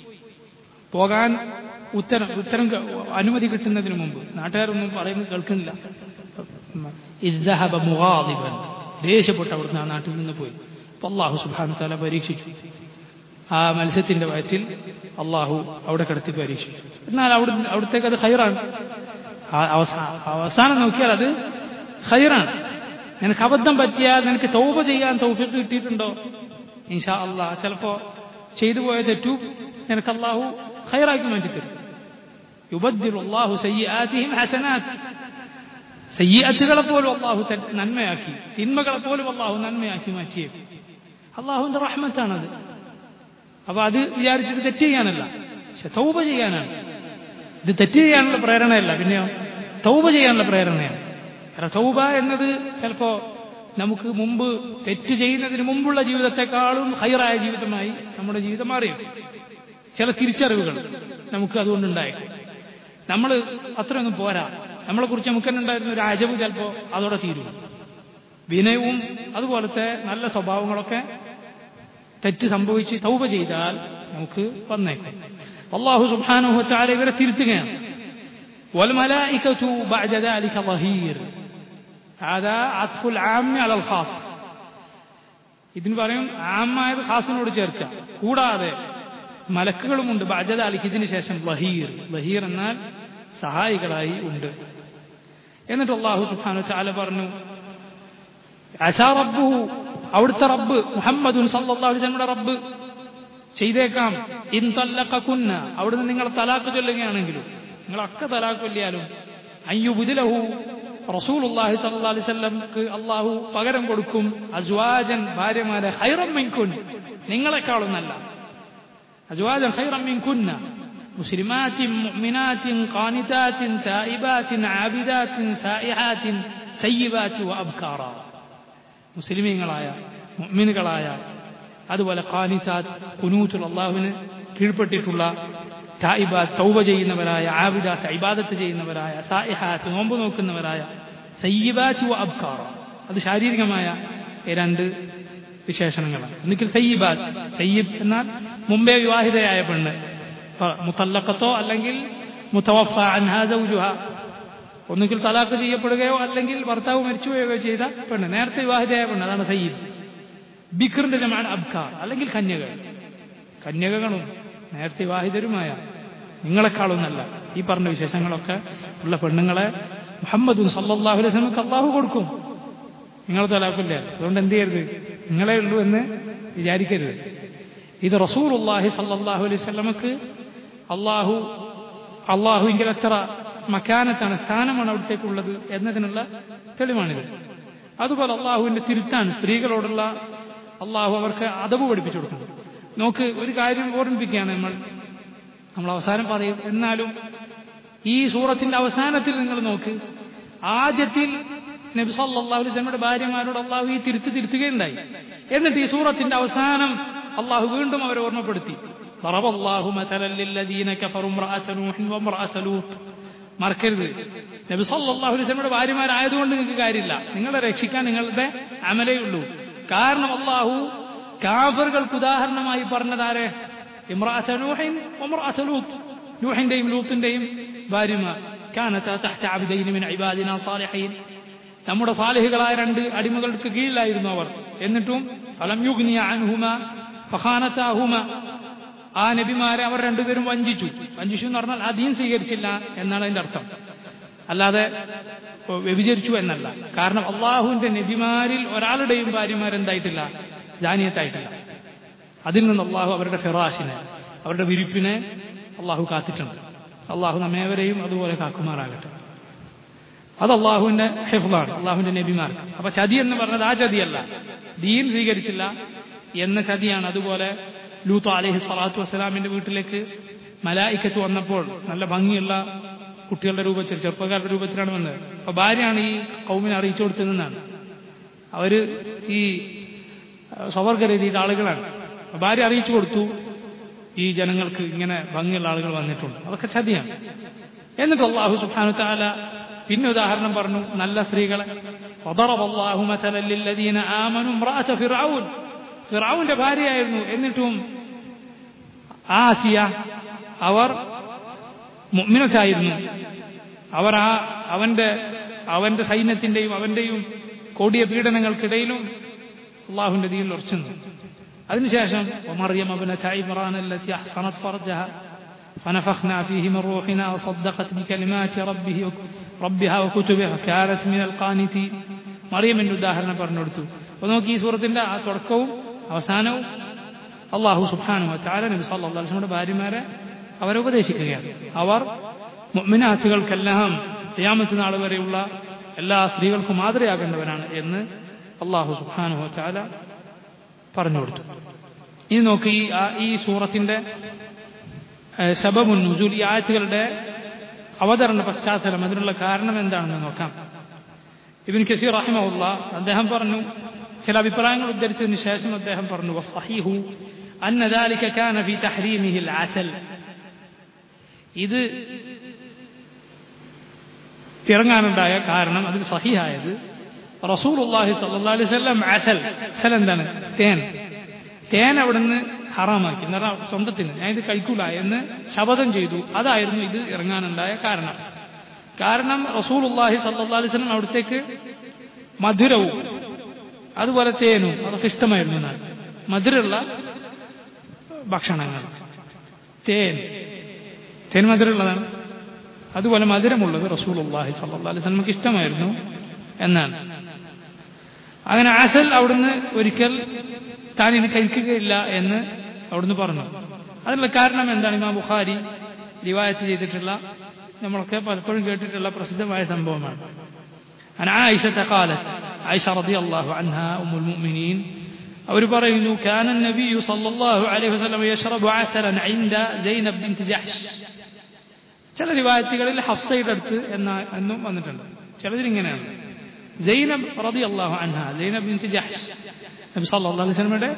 പോകാൻ ഉത്തരം ഉത്തരം അനുമതി കിട്ടുന്നതിന് മുമ്പ് നാട്ടുകാരൊന്നും പറയുന്നത് കേൾക്കുന്നില്ല ഇസ്ദഹബ മുഗാദിബൻ ദേഷ്യപ്പെട്ട് അവിടുന്ന് ആ നാട്ടിൽ നിന്ന് പോയി അപ്പൊ അള്ളാഹു സുബാനു താല പരീക്ഷിച്ചു ആ മത്സ്യത്തിന്റെ വയറ്റിൽ അള്ളാഹു അവിടെ കിടത്തി പരീക്ഷിച്ചു എന്നാൽ അവിടെ അവിടത്തേക്ക് അത് ഹൈറാണ് അവസാനം നോക്കിയാൽ അത് ഹൈറാണ് നിനക്ക് അബദ്ധം പറ്റിയാൽ നിനക്ക് തൗബ ചെയ്യാൻ തൗഫിക്ക് കിട്ടിയിട്ടുണ്ടോ ഇൻഷാ അള്ളാഹ് ചിലപ്പോ ചെയ്തു പോയ തെറ്റു നിനക്ക് അള്ളാഹു ഹൈറാക്കി മാറ്റിത്തരും യുബദ്ദിൽ അള്ളാഹു സയ്യാത്തിഹിം ഹസനാത്ത് സയ്യാത്തുകളെ പോലും അള്ളാഹു നന്മയാക്കി തിന്മകളെ പോലും അള്ളാഹു നന്മയാക്കി മാറ്റിയേ അള്ളാഹുവിന്റെ റഹ്മത്താണത് അപ്പൊ അത് വിചാരിച്ചിട്ട് തെറ്റ് ചെയ്യാനല്ല പക്ഷെ തൗബ ചെയ്യാനാണ് ഇത് തെറ്റ് ചെയ്യാനുള്ള പ്രേരണയല്ല പിന്നെയോ തൗബ ചെയ്യാനുള്ള പ്രേരണയാണ് കാരണം തൗബ എന്നത് ചിലപ്പോ നമുക്ക് മുമ്പ് തെറ്റ് ചെയ്യുന്നതിന് മുമ്പുള്ള ജീവിതത്തെക്കാളും ഹൈറായ ജീവിതമായി നമ്മുടെ ജീവിതം മാറിയും ചില തിരിച്ചറിവുകൾ നമുക്ക് അതുകൊണ്ടുണ്ടായി നമ്മൾ അത്രയൊന്നും പോരാ നമ്മളെ കുറിച്ച് നമുക്ക് തന്നെ ഉണ്ടായിരുന്ന ഒരു അജവ് ചിലപ്പോൾ അതോടെ തീരും വിനയവും അതുപോലത്തെ നല്ല സ്വഭാവങ്ങളൊക്കെ തെറ്റ് സംഭവിച്ച് തൗപ ചെയ്താൽ നമുക്ക് വന്നേക്കും അള്ളാഹു സുബാനുഹത്താല ഇവരെ തിരുത്തുകയാണ് والملائكة بعد ذلك ظهير هذا عطف العام على الخاص ഇതിന് പറയും ആമായത് ഖാസിനോട് ചേർക്കുക കൂടാതെ മലക്കുകളുമുണ്ട് ബാധ്യതാലിക്ക് ഇതിന് ശേഷം വഹീർ വഹീർ എന്നാൽ സഹായികളായി ഉണ്ട് എന്നിട്ട് അള്ളാഹു സുബാനു ചാല പറഞ്ഞു അശാ റബ്ബു അവിടുത്തെ റബ്ബ് മുഹമ്മദുൻ സല്ലാഹുലിന്റെ റബ്ബ് ചെയ്തേക്കാം ഇൻ തല്ലക്കുന്ന അവിടുന്ന് നിങ്ങൾ തലാക്ക് ചൊല്ലുകയാണെങ്കിലും നിങ്ങൾ അക്ക തലാക്ക് ചൊല്ലിയാലും അയ്യുബുദിലഹു റസൂലുള്ളാഹി സല്ലല്ലാഹു അലൈഹി വസല്ലംക്ക് അള്ളാഹു പകരം കൊടുക്കും അസ്വാജൻ ഭാര്യമാരെ ഹൈറം മിൻകുൻ നിങ്ങളെക്കാളും നല്ല അസ്വാജൻ ഹൈറം മിൻകുന്ന مسلمات مؤمنات قانتات تائبات عابدات سائحات طيبات وأبكارا മുസ്ലിമീങ്ങളായ മുഅ്മിനുകളായ അതുപോലെ ഖാനിസാത്ത് കുനൂത്തുൽ അള്ളാഹുവിന് കീഴ്പ്പെട്ടിട്ടുള്ള തായിബാത്ത് തൗബ ചെയ്യുന്നവരായ ആബിദാത്ത് ഇബാദത്ത് ചെയ്യുന്നവരായ സായിഹാത്ത് നോമ്പ് നോക്കുന്നവരായ സയ്യിബാത്ത് വ അബ്കാറ അത് ശാരീരികമായ രണ്ട് വിശേഷണങ്ങളാണ് ഒന്നിക്കൽ സയ്യിബാത്ത് സയ്യിബ് എന്നാൽ മുമ്പേ വിവാഹിതയായ പെണ്ണ് മുത്തല്ലക്കത്തോ അല്ലെങ്കിൽ മുത്തവഫ അൻഹാ സൗജുഹ ഒന്നുകിൽ തലാക്ക് ചെയ്യപ്പെടുകയോ അല്ലെങ്കിൽ ഭർത്താവ് മരിച്ചുപോവുകയോ ചെയ്ത പെണ്ണ് നേരത്തെ വിവാഹിതയായ പെണ്ണ് അതാണ് സയ്യിബ് ബിഖറിന്റെ ജമാണ് അബ്കാർ അല്ലെങ്കിൽ കന്യകൾ കന്യകകളും നേരത്തെ വിവാഹിതരുമായ നിങ്ങളെക്കാളൊന്നല്ല ഈ പറഞ്ഞ വിശേഷങ്ങളൊക്കെ ഉള്ള പെണ്ണുങ്ങളെ മുഹമ്മദ് സല്ലാഹു അലൈഹി സ്വലമക്ക് അള്ളാഹു കൊടുക്കും നിങ്ങൾ തലാക്കില്ല അതുകൊണ്ട് എന്ത് ചെയ്യരുത് നിങ്ങളെ ഉള്ളൂ എന്ന് വിചാരിക്കരുത് ഇത് റസൂൽ അള്ളാഹി സല്ലാഹു അലൈഹി സ്വലമക്ക് അള്ളാഹു അള്ളാഹുവിങ്കിൽ എത്ര മക്കാനത്താണ് സ്ഥാനമാണ് അവിടത്തേക്കുള്ളത് എന്നതിനുള്ള തെളിവാണിത് അതുപോലെ അള്ളാഹുവിന്റെ തിരുത്താണ് സ്ത്രീകളോടുള്ള അള്ളാഹു അവർക്ക് അതവ് പഠിപ്പിച്ചു കൊടുക്കുന്നു നോക്ക് ഒരു കാര്യം ഓർമ്മിപ്പിക്കുകയാണ് നമ്മൾ നമ്മൾ അവസാനം പറയും എന്നാലും ഈ സൂറത്തിന്റെ അവസാനത്തിൽ നിങ്ങൾ നോക്ക് ആദ്യത്തിൽ നബി സല്ലല്ലാഹു അലൈഹി വസല്ലമയുടെ ഭാര്യമാരോട് അള്ളാഹു ഈ തിരുത്ത് തിരുത്തുകയുണ്ടായി എന്നിട്ട് ഈ സൂറത്തിന്റെ അവസാനം അള്ളാഹു വീണ്ടും അവരെ ഓർമ്മപ്പെടുത്തി ضرب الله مثلا للذين كفروا امرأة نوح وامرأة لوط മറക്കരുത് നബി സല്ലല്ലാഹു അലൈഹി വസല്ലമയുടെ ഭാര്യമാരായതുകൊണ്ട് നിങ്ങൾക്ക് കാര്യമില്ല നിങ്ങളെ രക്ഷിക്കാൻ നിങ്ങളുടെ അമലേ ഉള്ളൂ കാരണം അള്ളാഹു കാഫറുകൾക്ക് ഉദാഹരണമായി പറഞ്ഞതാരെ ഇമ്രാഅത നൂഹിൻ വമ്രാഅത ലൂത്ത് നൂഹിന്റെയും ലൂത്തിന്റെയും ഭാര്യമാർ കാനത തഹ്ത അബ്ദൈൻ മിൻ ഇബാദിന സാലിഹീൻ നമ്മുടെ സാലിഹുകളായ രണ്ട് അടിമകൾക്ക് കീഴിലായിരുന്നു അവർ എന്നിട്ടും ഫലം യുഗ്നിയ അൻഹുമ ഫഖാനതാഹുമ ആ നബിമാരെ അവർ രണ്ടുപേരും വഞ്ചിച്ചു വഞ്ചിച്ചു എന്ന് പറഞ്ഞാൽ ആ ദീൻ സ്വീകരിച്ചില്ല എന്നാണ് അതിന്റെ അർത്ഥം അല്ലാതെ വ്യഭിചരിച്ചു എന്നല്ല കാരണം അള്ളാഹുവിന്റെ നബിമാരിൽ ഒരാളുടെയും ഭാര്യമാരെന്തായിട്ടില്ല ജാനിയത്തായിട്ടില്ല അതിൽ നിന്ന് അള്ളാഹു അവരുടെ ഫിറാഷിനെ അവരുടെ വിരിപ്പിനെ അള്ളാഹു കാത്തിട്ടുണ്ട് അള്ളാഹു നമ്മേവരെയും അതുപോലെ കാക്കുമാറാകട്ടെ അത് അള്ളാഹുവിന്റെ ഹെഫ്ലാണ് അള്ളാഹുവിന്റെ നബിമാർക്ക് അപ്പൊ ചതി എന്ന് പറഞ്ഞത് ആ ചതിയല്ല ദീൻ സ്വീകരിച്ചില്ല എന്ന ചതിയാണ് അതുപോലെ ലൂത്ത് അലഹി സ്വലാത്തു വസ്സലാമിന്റെ വീട്ടിലേക്ക് മലായിക്കത്ത് വന്നപ്പോൾ നല്ല ഭംഗിയുള്ള കുട്ടികളുടെ രൂപത്തിൽ ചെറുപ്പക്കാരുടെ രൂപത്തിലാണ് വന്നത് അപ്പൊ ഭാര്യയാണ് ഈ കൗമിനെ അറിയിച്ചു കൊടുത്തതെന്നാണ് അവര് ഈ സ്വവർഗരീതിയുടെ ആളുകളാണ് ഭാര്യ അറിയിച്ചു കൊടുത്തു ഈ ജനങ്ങൾക്ക് ഇങ്ങനെ ഭംഗിയുള്ള ആളുകൾ വന്നിട്ടുണ്ട് അതൊക്കെ ചതിയാണ് എന്നിട്ട് അള്ളാഹു സുബാനു താല പിന്നെ ഉദാഹരണം പറഞ്ഞു നല്ല സ്ത്രീകളെ ഫിറാവുന്റെ ഭാര്യയായിരുന്നു എന്നിട്ടും ആസിയ അവർ മുഅ്മിനത്തായിരുന്നു അവർ ആ അവന്റെ അവന്റെ സൈന്യത്തിന്റെയും അവന്റെയും കൊടിയ പീഡനങ്ങൾക്കിടയിലും അള്ളാഹുവിന്റെ ദീനിൽ ഉറച്ചു നിന്നു അതിനുശേഷം ومريم ابنة عمران التي أحصنت فرجها فنفخنا فيه من روحنا وصدقت بكلمات ربه ربها وكتبه وكانت من القانتين മറിയമിന്റെ ഉദാഹരണം പറഞ്ഞെടുത്തു അപ്പൊ നോക്കി ഈ സൂറത്തിന്റെ ആ തുടക്കവും അവസാനവും അള്ളാഹു സുബാനു ചാല നബി സല്ലാസ്ലമിയുടെ ഭാര്യമാരെ അവരെ ഉപദേശിക്കുകയാണ് അവർ മുഅ്മിനാത്തുകൾക്കെല്ലാം ഖിയാമത്ത് നാൾ വരെയുള്ള എല്ലാ സ്ത്രീകൾക്കും മാതൃയാകേണ്ടവരാണ് എന്ന് അള്ളാഹു സുബാനു ചാല പറഞ്ഞു കൊടുത്തു ഇനി നോക്ക് ഈ ഈ സൂറത്തിന്റെ ശബമുൻ നുജൂൽ ഈ ആയത്തുകളുടെ അവതരണ പശ്ചാത്തലം അതിനുള്ള കാരണം എന്താണെന്ന് നോക്കാം ഇബിൻ കസീർ റഹിമുള്ള അദ്ദേഹം പറഞ്ഞു ചില അഭിപ്രായങ്ങൾ ഉദ്ധരിച്ചതിന് ശേഷം അദ്ദേഹം പറഞ്ഞു വസ്സഹീഹു അന്ന ذلك كان في تحريمه العسل ഇത് ഇറങ്ങാനുണ്ടായ കാരണം അതിൽ സഹിയായത് റസൂലുള്ളാഹി സ്വല്ലല്ലാഹി അലൈഹി വസല്ലം അസൽ അസൽ എന്താണ് തേൻ തേൻ അവിടുന്ന് ഹറാമാക്കി എന്ന് പറഞ്ഞാൽ സ്വന്തത്തിന് ഞാൻ ഇത് കഴിക്കൂല എന്ന് ശപഥം ചെയ്തു അതായിരുന്നു ഇത് ഇറങ്ങാനുണ്ടായ കാരണം കാരണം റസൂലുള്ളാഹി സ്വല്ലല്ലാഹി അലൈഹി വസല്ലം അവിടത്തേക്ക് മധുരവും അതുപോലെ തേനും അതൊക്കെ ഇഷ്ടമായിരുന്നു എന്നാണ് മധുരമുള്ള ഭക്ഷണങ്ങൾ തേൻ തേൻ മധുരമുള്ളതാണ് അതുപോലെ മധുരമുള്ളത് റസൂലുള്ളാഹി സ്വല്ലല്ലാഹി അലൈഹി വസല്ലമക്ക് ഇഷ്ടമായിരുന്നു എന്നാണ് അങ്ങനെ അസൽ അവിടുന്ന് ഒരിക്കൽ താൻ ഇനി കഴിക്കുകയില്ല എന്ന് അവിടുന്ന് പറഞ്ഞു അതിനുള്ള കാരണം എന്താണ് ഇമാം ബുഖാരി റിവായത്ത് ചെയ്തിട്ടുള്ള നമ്മളൊക്കെ പലപ്പോഴും കേട്ടിട്ടുള്ള പ്രസിദ്ധമായ സംഭവമാണ് عن عائشة قالت عائشة رضي الله عنها أم المؤمنين അവർ പറയുന്നു كان النبي صلى الله عليه وسلم يشرب عسلا عند زينب بنت جحش ചില റിവായത്തുകളിൽ ഹഫ്സയുടെ അടുത്ത് എന്ന എന്നും വന്നിട്ടുണ്ട് ചിലതിലിങ്ങനെയാണ് സൈനബ് റതി അള്ളാഹു അൻഹ സൈനബ് ബിൻറ്റ് ജഹ്ഷ് നബി സല്ലല്ലാഹു അലൈഹി വസല്ലമയുടെ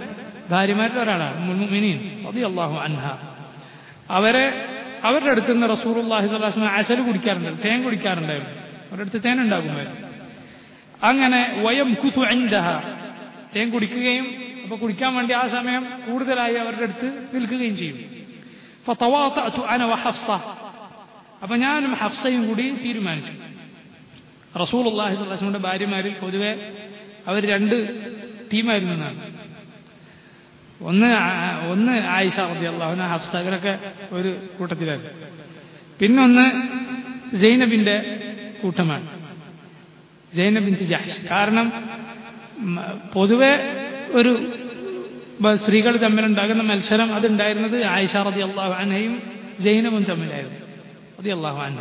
ഭാര്യമാരിൽ ഒരാളാണ് മുൽമുമിനീൻ റളിയല്ലാഹു അൻഹ അവരെ അവരുടെ അടുത്ത് നിന്ന് റസൂലുള്ളാഹി സ്വല്ലല്ലാഹു അലൈഹി വസല്ലം അസൽ കുടിക്കാറുണ്ട് തേൻ കുടിക്കാറുണ്ടായിരുന്നു അവരുടെ അടുത്ത് തേൻ ഉണ്ടാകുമായിരുന്നു അങ്ങനെ വയം കുസു അൻദഹ തേൻ കുടിക്കുകയും അപ്പൊ കുടിക്കാൻ വേണ്ടി ആ സമയം കൂടുതലായി അവരുടെ അടുത്ത് നിൽക്കുകയും ചെയ്യും ഫതവാതഅതു അന വഹഫ്സ അപ്പൊ ഞാനും ഹഫ്സയും കൂടി തീരുമാനിച്ചു റസൂലുള്ളാഹി സ്വല്ലല്ലാഹു അലൈഹി വസല്ലമയുടെ ഭാര്യമാരിൽ പൊതുവെ അവർ രണ്ട് ടീമായിരുന്നു എന്നാണ് ഒന്ന് ആ- ഒന്ന് ആയിഷ റളിയല്ലാഹു ഹഫ്സ ഇവരൊക്കെ ഒരു കൂട്ടത്തിലായിരുന്നു പിന്നൊന്ന് സൈനബിന്റെ കൂട്ടമാണ് സൈനബ് ബിൻത് ജഹ്ഷ് കാരണം ഉം, പൊതുവെ ഒരു ബ- സ്ത്രീകൾ തമ്മിലുണ്ടാകുന്ന മത്സരം അതുണ്ടായിരുന്നത് ആയിഷ റതി അള്ളാഹു അനയും ജൈനബും തമ്മിലായിരുന്നു റതി അള്ളാഹു അന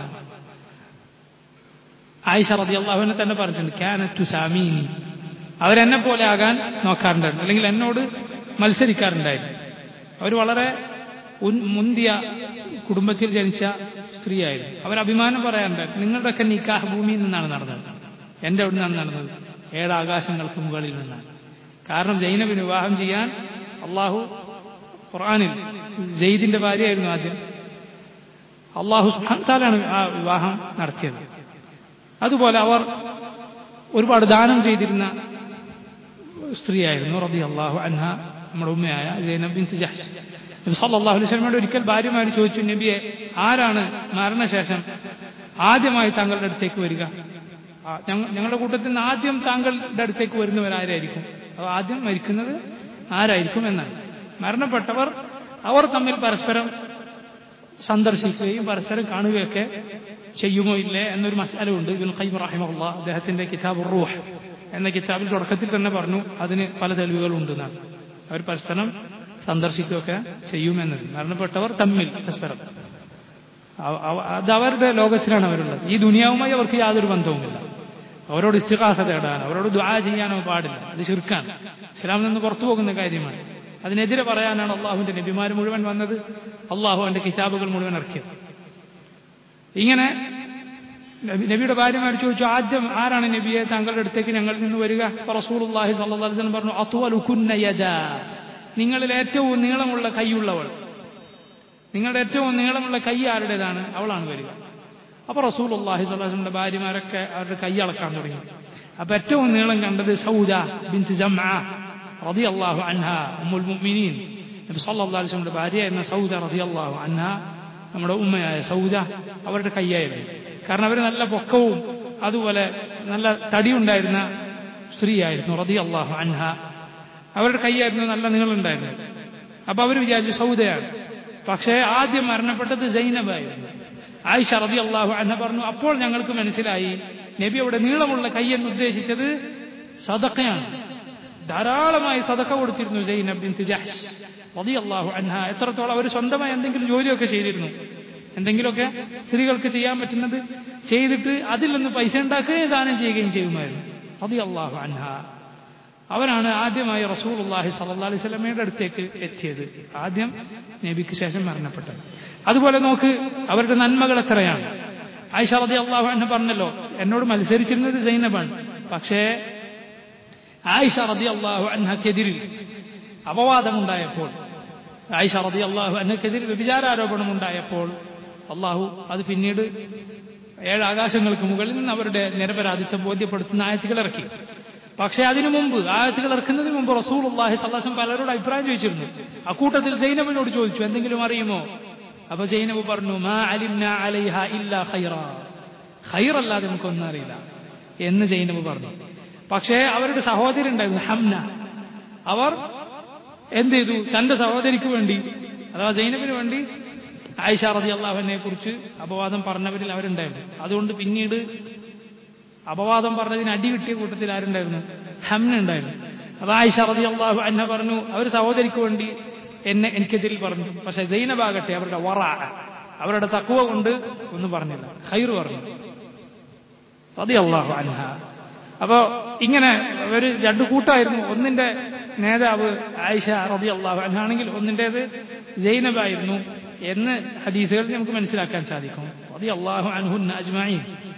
ആയിഷ റതി അള്ളാഹുവിനെ തന്നെ പറഞ്ഞിട്ടുണ്ട് ക്യാനറ്റു സാമീനി അവരെന്നെ പോലെ ആകാൻ നോക്കാറുണ്ടായിരുന്നു അല്ലെങ്കിൽ എന്നോട് മത്സരിക്കാറുണ്ടായിരുന്നു അവർ വളരെ ഉൻ- മുന്തിയ കുടുംബത്തിൽ ജനിച്ച സ്ത്രീയായിരുന്നു അവർ അഭിമാനം പറയാറുണ്ടായിരുന്നു നിങ്ങളുടെയൊക്കെ നിക്കാഹ് ഭൂമിയിൽ നിന്നാണ് നടന്നത് എൻ്റെ അവിടെ നിന്നാണ് നടന്നത് ഏഴ് ആകാശങ്ങൾക്ക് മുകളിൽ നിന്നാണ് കാരണം ജൈനബിന് വിവാഹം ചെയ്യാൻ അള്ളാഹു ഖുർആനിൽ ജെയ്ദിന്റെ ഭാര്യയായിരുന്നു ആദ്യം അള്ളാഹു സുഹാന്താലാണ് ആ വിവാഹം നടത്തിയത് അതുപോലെ അവർ ഒരുപാട് ദാനം ചെയ്തിരുന്ന സ്ത്രീയായിരുന്നു റബി അള്ളാഹു അൻഹ നമ്മുടെ ഉമ്മയായ ജൈനബ് ബിൻ ജഹ്ഷ് നബി സല്ലല്ലാഹു അലൈഹി വസല്ലമയോട് ഒരിക്കൽ ഭാര്യമാർ ചോദിച്ചു നബിയെ ആരാണ് മരണശേഷം ആദ്യമായി താങ്കളുടെ അടുത്തേക്ക് വരിക ആ, ഞങ്ങ- ഞങ്ങളുടെ കൂട്ടത്തിൽ നിന്ന് ആദ്യം താങ്കളുടെ അടുത്തേക്ക് വരുന്നവരാരായിരിക്കും അപ്പോൾ ആദ്യം മരിക്കുന്നത് ആരായിരിക്കും എന്നാണ് മരണപ്പെട്ടവർ അവർ തമ്മിൽ പരസ്പരം സന്ദർശിക്കുകയും പരസ്പരം കാണുകയൊക്കെ ചെയ്യുമോ ഇല്ലേ എന്നൊരു മസാലയുണ്ട് ഇബിൻ ഖൈം റഹിമഹുള്ള അദ്ദേഹത്തിന്റെ കിതാബ് റൂഹ് എന്ന കിതാബിൽ തുടക്കത്തിൽ തന്നെ പറഞ്ഞു അതിന് പല തെളിവുകളുണ്ടെന്നാണ് അവർ പരസ്പരം സന്ദർശിക്കുകയൊക്കെ ചെയ്യുമെന്നത് മരണപ്പെട്ടവർ തമ്മിൽ പരസ്പരം അവ- അവ- അത് അവരുടെ ലോകത്തിലാണ് അവരുള്ളത് ഈ ദുനിയാവുമായി അവർക്ക് യാതൊരു ബന്ധവുമില്ല അവരോട് ഇസ്തിഹാസ തേടാൻ അവരോട് ദ്വാ ചെയ്യാനോ പാടില്ല അത് ശിർക്കാൻ ഇസ്ലാമിൽ നിന്ന് പുറത്തു പോകുന്ന കാര്യമാണ് അതിനെതിരെ പറയാനാണ് അള്ളാഹുവിന്റെ നബിമാർ മുഴുവൻ വന്നത് അള്ളാഹു അവന്റെ കിതാബുകൾ മുഴുവൻ ഇറക്കിയത് ഇങ്ങനെ നബി- നബിയുടെ ഭാര്യമാർ ചോദിച്ചു ആദ്യം ആരാണ് നബിയെ താങ്കളുടെ അടുത്തേക്ക് ഞങ്ങളിൽ നിന്ന് വരിക അപ്പോൾ റസൂലുള്ളാഹി സ്വല്ലല്ലാഹു അലൈഹി വസല്ലം പറഞ്ഞു അത്വലുകുന്ന യദാ നിങ്ങളിൽ ഏറ്റവും നീളമുള്ള കൈയുള്ളവൾ നിങ്ങളുടെ ഏറ്റവും നീളമുള്ള കൈ ആരുടേതാണ് അവളാണ് വരിക അപ്പൊ റസൂൽ അള്ളാഹി സ്വലാസിന്റെ ഭാര്യമാരൊക്കെ അവരുടെ കൈ അളക്കാൻ തുടങ്ങി അപ്പൊ ഏറ്റവും നീളം കണ്ടത് സൗദ ബിൻത് ജംഅ റളിയല്ലാഹു അൻഹ ഉമ്മുൽ മുഅ്മിനീൻ നബി സല്ലല്ലാഹു അലൈഹി വസല്ലമയുടെ ഭാര്യ എന്ന സൗദ റളിയല്ലാഹു അൻഹ നമ്മുടെ ഉമ്മയായ സൗദ അവരുടെ കൈയായിരുന്നു കാരണം അവർ നല്ല പൊക്കവും അതുപോലെ നല്ല തടിയുണ്ടായിരുന്ന സ്ത്രീയായിരുന്നു റളിയല്ലാഹു അൻഹ അവരുടെ കൈയായിരുന്നു നല്ല നീളമുണ്ടായിരുന്നു അപ്പൊ അവർ വിചാരിച്ചു സൗദയാണ് പക്ഷേ ആദ്യം മരണപ്പെട്ടത് സൈനബായിരുന്നു ആയിഷ റബി അള്ളാഹു അന്ന പറഞ്ഞു അപ്പോൾ ഞങ്ങൾക്ക് മനസ്സിലായി നബി അവിടെ നീളമുള്ള കൈ എന്ന് ഉദ്ദേശിച്ചത് സദക്കയാണ് ധാരാളമായി സദക്ക കൊടുത്തിരുന്നു സൈനബ് ബിൻ ജഹ്ഷ് റബി അള്ളാഹു അൻഹ എത്രത്തോളം അവർ സ്വന്തമായി എന്തെങ്കിലും ജോലിയൊക്കെ ചെയ്തിരുന്നു എന്തെങ്കിലുമൊക്കെ സ്ത്രീകൾക്ക് ചെയ്യാൻ പറ്റുന്നത് ചെയ്തിട്ട് അതിൽ നിന്ന് പൈസ ഉണ്ടാക്കുകയും ദാനം ചെയ്യുകയും ചെയ്യുമായിരുന്നു റബി അള്ളാഹു അൻഹ അവരാണ് ആദ്യമായി റസൂലുള്ളാഹി സല്ലല്ലാഹു അലൈഹി വസല്ലമയുടെ അടുത്തേക്ക് എത്തിയത് ആദ്യം നബിക്ക് ശേഷം മരണപ്പെട്ടത് അതുപോലെ നോക്ക് അവരുടെ നന്മകൾ എത്രയാണ് ആയിഷ റതി അള്ളാഹു അൻഹ പറഞ്ഞല്ലോ എന്നോട് മത്സരിച്ചിരുന്നത് സൈനബാണ് പക്ഷേ ആയിഷ റതി അള്ളാഹു അൻഹക്കെതിരിൽ അപവാദമുണ്ടായപ്പോൾ ആയിഷ റതി അള്ളാഹു അൻഹക്കെതിരിൽ വ്യഭിചാരാരോപണം ഉണ്ടായപ്പോൾ അള്ളാഹു അത് പിന്നീട് ഏഴ് ആകാശങ്ങൾക്ക് മുകളിൽ നിന്ന് അവരുടെ നിരപരാധിത്വം ബോധ്യപ്പെടുത്തുന്ന ആയത്തുകൾ ഇറക്കി പക്ഷേ അതിനു മുമ്പ് ആയത്തുകൾ ഇറക്കുന്നതിന് മുമ്പ് റസൂൽ അള്ളാഹി സല്ലാസം പലരോട് അഭിപ്രായം ചോദിച്ചിരുന്നു അക്കൂട്ടത്തിൽ സൈനബിനോട് ചോദിച്ചു എന്തെങ്കിലും അറിയുമോ അപ്പൊ സൈനബ് പറഞ്ഞു മാ അലിംന അലൈഹ ഇല്ല ഖൈറ ഖൈറല്ലാതെ നമുക്കൊന്നും അറിയില്ല എന്ന് സൈനബ് പറഞ്ഞു പക്ഷേ അവരുടെ സഹോദരി ഉണ്ടായിരുന്നു ഹംന അവർ എന്ത് ചെയ്തു തന്റെ സഹോദരിക്ക് വേണ്ടി അഥവാ സൈനബിന് വേണ്ടി ആയിഷ റതി അള്ളാഹുവിനെ കുറിച്ച് അപവാദം പറഞ്ഞവരിൽ അവരുണ്ടായിരുന്നു അതുകൊണ്ട് പിന്നീട് അപവാദം പറഞ്ഞതിന് അടി കിട്ടിയ കൂട്ടത്തിൽ ആരുണ്ടായിരുന്നു ഹംന ഉണ്ടായിരുന്നു അത് ആയിഷ റതി അള്ളാഹു അന്ന പറഞ്ഞു അവർ സഹോദരിക്ക് വേണ്ടി എന്നെ എനിക്കെതിരിൽ പറഞ്ഞു പക്ഷെ ജൈനബാകട്ടെ അവരുടെ വറ അവരുടെ തക്കുവ കൊണ്ട് ഒന്നും പറഞ്ഞില്ല ഖൈർ പറഞ്ഞു റതി അള്ളാഹു അൻഹ അപ്പോ ഇങ്ങനെ ഒരു രണ്ടു കൂട്ടായിരുന്നു ഒന്നിന്റെ നേതാവ് ആയിഷ റതി അള്ളാഹു അൻഹാണെങ്കിൽ ഒന്നിൻ്റെത് ജൈനബായിരുന്നു എന്ന് ഹദീസുകളിൽ നമുക്ക് മനസ്സിലാക്കാൻ സാധിക്കും റതി അള്ളാഹു അൻഹുൻ അജ്മായി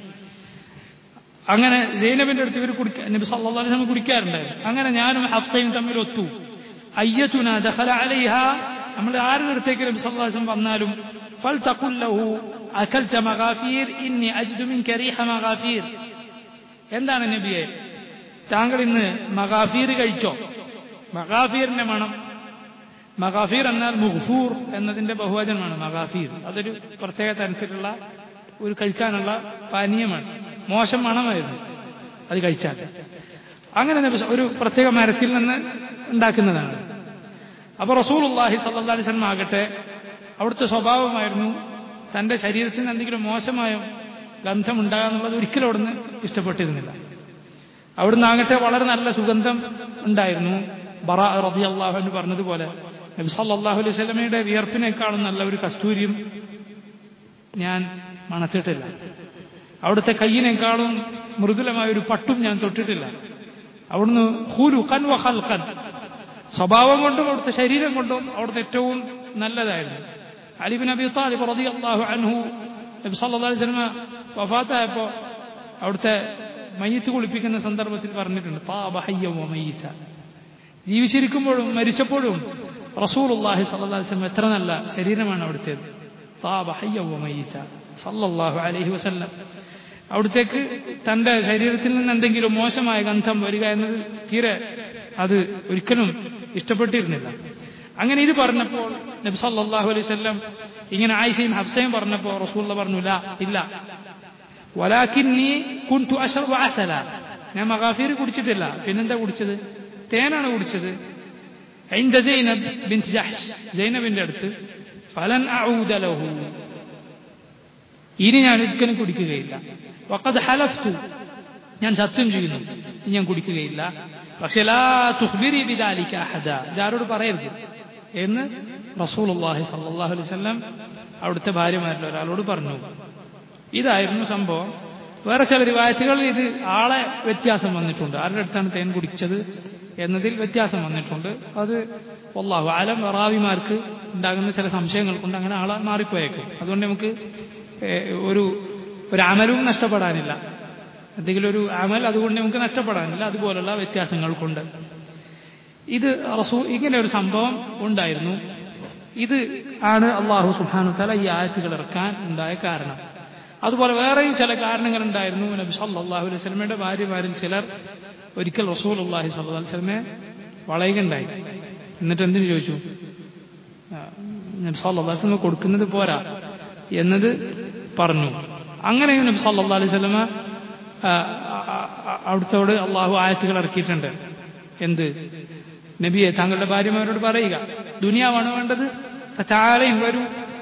അങ്ങനെ ജൈനബിന്റെ അടുത്ത് ഇവർ കുടിക്കാൻ നബി സല്ലല്ലാഹു അലൈഹി വസല്ലം കുടിക്കാറുണ്ടായിരുന്നു അങ്ങനെ ഞാനും ഹഫ്സയും തമ്മിൽ ഒത്തു അയ്യത്തുന ദഖല അലൈഹ നമ്മൾ ആരുടെ അടുത്തേക്ക് നബി സല്ലല്ലാഹു അലൈഹി വസല്ലം വന്നാലും ഫൽ തഖുൽ ലഹു അകൽത മഗാഫീർ ഇന്നി അജ്ദു മിൻക റീഹ മഗാഫീർ എന്താണ് നബിയെ താങ്കൾ ഇന്ന് മഗാഫീർ കഴിച്ചോ മഗാഫീറിന്റെ മണം മഗാഫീർ എന്നാൽ മുഹ്ഫൂർ എന്നതിന്റെ ബഹുവചനമാണ് മഗാഫീർ അതൊരു പ്രത്യേക തരത്തിലുള്ള ഒരു കഴിക്കാനുള്ള പാനീയമാണ് മോശം മണമായിരുന്നു അത് കഴിച്ചാൽ അങ്ങനെ നബി സ- ഒരു പ്രത്യേക മരത്തിൽ നിന്ന് ഉണ്ടാക്കുന്നതാണ് അപ്പൊ റസൂലുള്ളാഹി സല്ലല്ലാഹു അലൈഹി വസല്ലം ആകട്ടെ അവിടുത്തെ സ്വഭാവമായിരുന്നു തന്റെ ശരീരത്തിന് എന്തെങ്കിലും മോശമായ ഗന്ധമുണ്ടാകാന്നുള്ളത് ഒരിക്കലും അവിടുന്ന് ഇഷ്ടപ്പെട്ടിരുന്നില്ല അവിടുന്ന് ആകട്ടെ വളരെ നല്ല സുഗന്ധം ഉണ്ടായിരുന്നു ബറ റബി അള്ളാഹു എന്ന് പറഞ്ഞതുപോലെ നബി സല്ലല്ലാഹു അലൈഹി വസല്ലമയുടെ വിയർപ്പിനേക്കാളും നല്ല ഒരു കസ്തൂരിയും ഞാൻ മണത്തിട്ടില്ല അവിടുത്തെ കയ്യിനേക്കാളും മൃദുലമായ ഒരു പട്ടും ഞാൻ തൊട്ടിട്ടില്ല അവിടുന്ന് ഹുലു കൻ വഹൽ കൻ സ്വഭാവം കൊണ്ടും അവിടുത്തെ ശരീരം കൊണ്ടും അവിടുത്തെ ഏറ്റവും നല്ലതായിരുന്നു അലിബിൻ അബി താലിബ് റളിയല്ലാഹു അൻഹു നബി സല്ലല്ലാഹു അലൈഹി വസല്ലമ വഫാത്തായപ്പോൾ അവിടുത്തെ മയ്യത്ത് കുളിപ്പിക്കുന്ന സന്ദർഭത്തിൽ പറഞ്ഞിട്ടുണ്ട് താബ ഹയ്യ വ മയ്യിത ജീവിച്ചിരിക്കുമ്പോഴും മരിച്ചപ്പോഴും റസൂലുള്ളാഹി സല്ലല്ലാഹു അലൈഹി വസല്ലം എത്ര നല്ല ശരീരമാണ് അവിടുത്തേത് താബ ഹയ്യ വ മയ്യിത സല്ലല്ലാഹു അലൈഹി വസല്ലം അവിടുത്തേക്ക് തന്റെ ശരീരത്തിൽ നിന്ന് എന്തെങ്കിലും മോശമായ ഗന്ധം വരിക എന്നത് തീരെ അത് ഒരിക്കലും ഇഷ്ടപ്പെട്ടിരുന്നില്ല അങ്ങനെ ഇത് പറഞ്ഞപ്പോൾ നബി സല്ലല്ലാഹു അലൈഹി വസല്ലം ഇങ്ങനെ ആയിഷയും ഹഫ്സയും പറഞ്ഞപ്പോൾ റസൂലുള്ള പറഞ്ഞു "ലാ, ഇല്ല വലാക്കിന്നി കുൻതു അശ്റബു അസല ഞാൻ മഗാഫീർ കുടിച്ചിട്ടില്ല പിന്നെന്താ കുടിച്ചത് തേനാണ് കുടിച്ചത് عند زينب بنت جحش സൈനബിന്റെ അടുത്ത് ഫലൻ അഊദ ലഹു ഇനി ഞാൻ ഒരിക്കലും കുടിക്കുകയില്ല വഖദ് ഹലഫ്തു ഞാൻ സത്യം ചെയ്യുന്നു ഇനി ഞാൻ കുടിക്കുകയില്ല പക്ഷെ ലാ തുഖ്ബിരി ബിദാലിക അഹദ ഇതാരോട് പറയരുത് എന്ന് റസൂലുള്ളാഹി സ്വല്ലല്ലാഹു അലൈഹി വസല്ലം അവിടുത്തെ ഭാര്യമാരിൽ ഒരാളോട് പറഞ്ഞു ഇതായിരുന്നു സംഭവം വേറെ ചില റിവായത്തുകളിൽ ഇത് ആളെ വ്യത്യാസം വന്നിട്ടുണ്ട് ആരുടെ അടുത്താണ് തേൻ കുടിച്ചത് എന്നതിൽ വ്യത്യാസം വന്നിട്ടുണ്ട് അത് ഒല്ലാഹു ആലം റാവിമാർക്ക് ഉണ്ടാകുന്ന ചില സംശയങ്ങൾ കൊണ്ട് അങ്ങനെ ആളെ മാറിപ്പോയേക്കും അതുകൊണ്ട് നമുക്ക് ഏഹ്, ഒരു ഒരു അമലും നഷ്ടപ്പെടാനില്ല എന്തെങ്കിലും ഒരു അമൽ അതുകൊണ്ട് നമുക്ക് നഷ്ടപ്പെടാനില്ല അതുപോലുള്ള വ്യത്യാസങ്ങൾ കൊണ്ട് ഇത് റസൂ ഇങ്ങനെ ഒരു സംഭവം ഉണ്ടായിരുന്നു ഇത് ആണ് അള്ളാഹു സുബാനു തല ഈ ആയത്തുകൾ ഇറക്കാൻ ഉണ്ടായ കാരണം അതുപോലെ വേറെയും ചില കാരണങ്ങൾ ഉണ്ടായിരുന്നു നബി സല്ലല്ലാഹു അലൈഹി വസല്ലമയുടെ ഭാര്യമാരിൽ ചിലർ ഒരിക്കൽ റസൂൽ അള്ളാഹി സല്ലല്ലാഹു അലൈഹി വസല്ലമയെ വളയുകയുണ്ടായി എന്നിട്ട് എന്തിനു ചോദിച്ചു ആ, നബി സല്ലല്ലാഹു അലൈഹി വസല്ലമ കൊടുക്കുന്നത് പോരാ എന്നത് പറഞ്ഞു അങ്ങനെയും നബി സല്ലല്ലാഹു അലൈഹി വസല്ലമ ആ, ആ, ആ, അവിടുത്തോട് അള്ളാഹു ആയത്തുകൾ ഇറക്കിയിട്ടുണ്ട് എന്ത് നബിയെ താങ്കളുടെ ഭാര്യമാരോട് പറയുക ദുനിയാവാണ് വേണ്ടത് താഴെയും വരൂ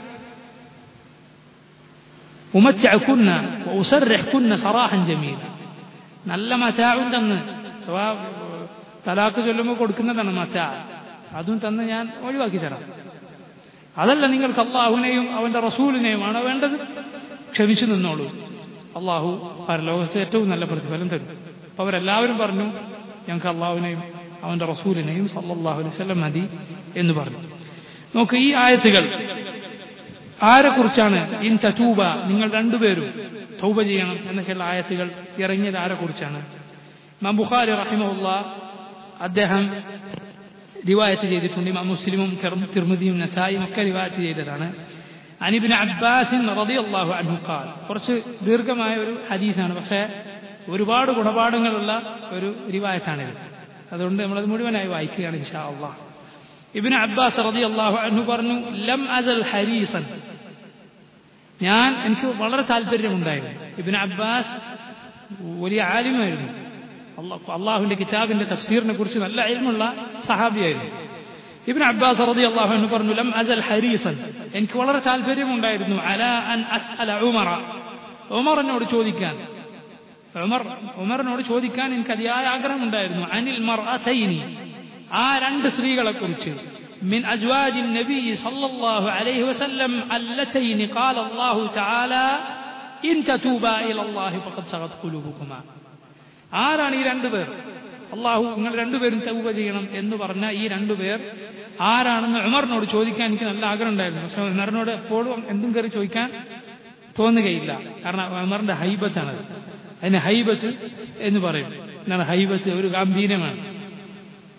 ഉമച്ചക്കുന്ന ഉസർക്കുന്ന സറാഹൻ ജമീൽ നല്ല മറ്റാവും തന്ന് അഥവാ തലാക്ക് ചൊല്ലുമ്പോൾ കൊടുക്കുന്നതാണ് മറ്റാ അതും തന്ന് ഞാൻ ഒഴിവാക്കി തരാം അതല്ല നിങ്ങൾക്ക് അള്ളാഹുവിനെയും അവന്റെ റസൂലിനെയുമാണോ വേണ്ടത് ക്ഷമിച്ചു നിന്നോളൂ അള്ളാഹു പരലോകത്ത് ഏറ്റവും നല്ല പ്രതിഫലം തരും അപ്പൊ അവരെല്ലാവരും പറഞ്ഞു ഞങ്ങൾക്ക് അള്ളാഹുവിനെയും അവന്റെ റസൂലിനെയും സല്ലല്ലാഹു അലൈഹി വസല്ലം മതി എന്ന് പറഞ്ഞു നോക്ക് ഈ ആയത്തുകൾ ആരെക്കുറിച്ചാണ് ഇൻ തൂബ നിങ്ങൾ രണ്ടുപേരും തൗബ ചെയ്യണം എന്നൊക്കെയുള്ള ആയത്തുകൾ ഇറങ്ങിയത് ആരെക്കുറിച്ചാണ് ഇമാം ബുഖാരി റഹിമഹുല്ല അദ്ദേഹം റിവായത്ത് ചെയ്തിട്ടുണ്ട് ഇമാം മുസ്ലിമും തിർ- തിർമിദിയും നസായിയും ഒക്കെ റിവായത്ത് ചെയ്തതാണ് അനിബിന് അബ്ബാസിൻ റളിയല്ലാഹു അൻഹു ഖാൽ കുറച്ച് ദീർഘമായ ഒരു ഹദീസാണ് പക്ഷേ ഒരുപാട് ഗുണപാഠങ്ങളുള്ള ഒരു റിവായത്താണിത് അതുകൊണ്ട് നമ്മളത് മുഴുവനായി വായിക്കുകയാണ് ഇൻഷാ അള്ളാഹ് ഇബിന് അബ്ബാസ് റളിയല്ലാഹു അൻഹു പറഞ്ഞു ലം അസൽ ഹരീസൻ ഞാൻ എനിക്ക് വളരെ താല്പര്യമുണ്ടായിരുന്നു ഇബിന് അബ്ബാസ് വലിയ ആലിമായിരുന്നു അള്ളാഹ് അള്ളാഹുവിന്റെ കിതാബിന്റെ തഫ്സീറിനെ കുറിച്ച് നല്ല അയൽമുള്ള സഹാബിയായിരുന്നു ഇബിൻ അബ്ബാസ് റതി അള്ളാഹു എന്ന് പറഞ്ഞു ലം അസൽ ഹരീസൻ എനിക്ക് വളരെ താല്പര്യമുണ്ടായിരുന്നു അല അൻ അസ്അല ഉമറ ഉമറിനോട് ചോദിക്കാൻ ഉമർ ഉമറിനോട് ചോദിക്കാൻ എനിക്ക് അതിയായ ആഗ്രഹമുണ്ടായിരുന്നു അനിൽ മർഅതൈനി ആ രണ്ട് സ്ത്രീകളെ കുറിച്ച് من أزواج النبي صلى الله عليه وسلم اللتين قال الله تعالى إن تتوبا إلى الله فقد سغت قلوبكما ആരാണ് ഈ രണ്ടുപേർ അള്ളാഹു നിങ്ങൾ രണ്ടുപേരും തൗബ ചെയ്യണം എന്ന് പറഞ്ഞ ഈ രണ്ടുപേർ ആരാണെന്ന് ഉമറിനോട് ചോദിക്കാൻ എനിക്ക് നല്ല ആഗ്രഹം ഉണ്ടായിരുന്നു പക്ഷെ ഉമറിനോട് എപ്പോഴും എന്തും കയറി ചോദിക്കാൻ തോന്നുകയില്ല കാരണം ഉമറിന്റെ ഹൈബത്താണ് അതിന് ഹൈബത്ത് എന്ന് പറയും എന്താണ് ഹൈബത്ത് ഒരു ഗാംഭീര്യമാണ്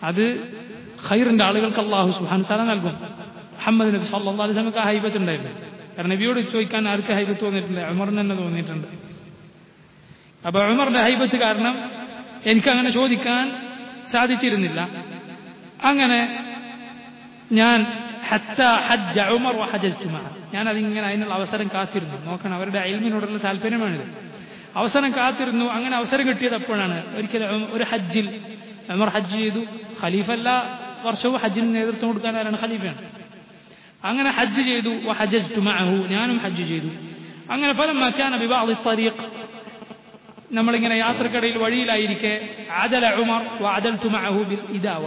അത് ഖൈറിന്റെ ആളുകൾക്ക് അള്ളാഹു സുഹാൻ തല നൽകും മുഹമ്മദ് നബി സല്ലാ അലൈഹി സ്വലമക്ക് ആ ഹൈബത്ത് ഉണ്ടായിരുന്നു കാരണം നബിയോട് ചോദിക്കാൻ ആർക്ക് ഹൈബത്ത് തോന്നിയിട്ടുണ്ട് ഉമറിന് തന്നെ തോന്നിയിട്ടുണ്ട് അപ്പൊ ഉമറിന്റെ ഹൈബത്ത് കാരണം എനിക്കങ്ങനെ ചോദിക്കാൻ സാധിച്ചിരുന്നില്ല അങ്ങനെ ഞാൻ ഹത്ത ഹജ്ജ ഉമർ ഹജ്ജുമ ഞാൻ അതിങ്ങനെ അതിനുള്ള അവസരം കാത്തിരുന്നു നോക്കണം അവരുടെ അയൽമിനോടുള്ള താല്പര്യമാണിത് അവസരം കാത്തിരുന്നു അങ്ങനെ അവസരം കിട്ടിയത് അപ്പോഴാണ് ഒരിക്കലും ഒരു ഹജ്ജിൽ ഉമർ ഹജ്ജ് ചെയ്തു ഖലീഫ എല്ലാ വർഷവും ഹജ്ജിന് നേതൃത്വം കൊടുക്കാൻ ആരാണ് ഖലീഫയാണ് അങ്ങനെ ഹജ്ജ് ചെയ്തു ഹജ്ജു മഅഹു ഞാനും ഹജ്ജ് ചെയ്തു അങ്ങനെ ഫലം മക്കാന ബിബാദി തരീഖ് നമ്മളിങ്ങനെ യാത്രക്കിടയിൽ വഴിയിലായിരിക്കെ ആദല ഉമർ വഅദൽതു മഅഹു ബിൽ ഇദാവ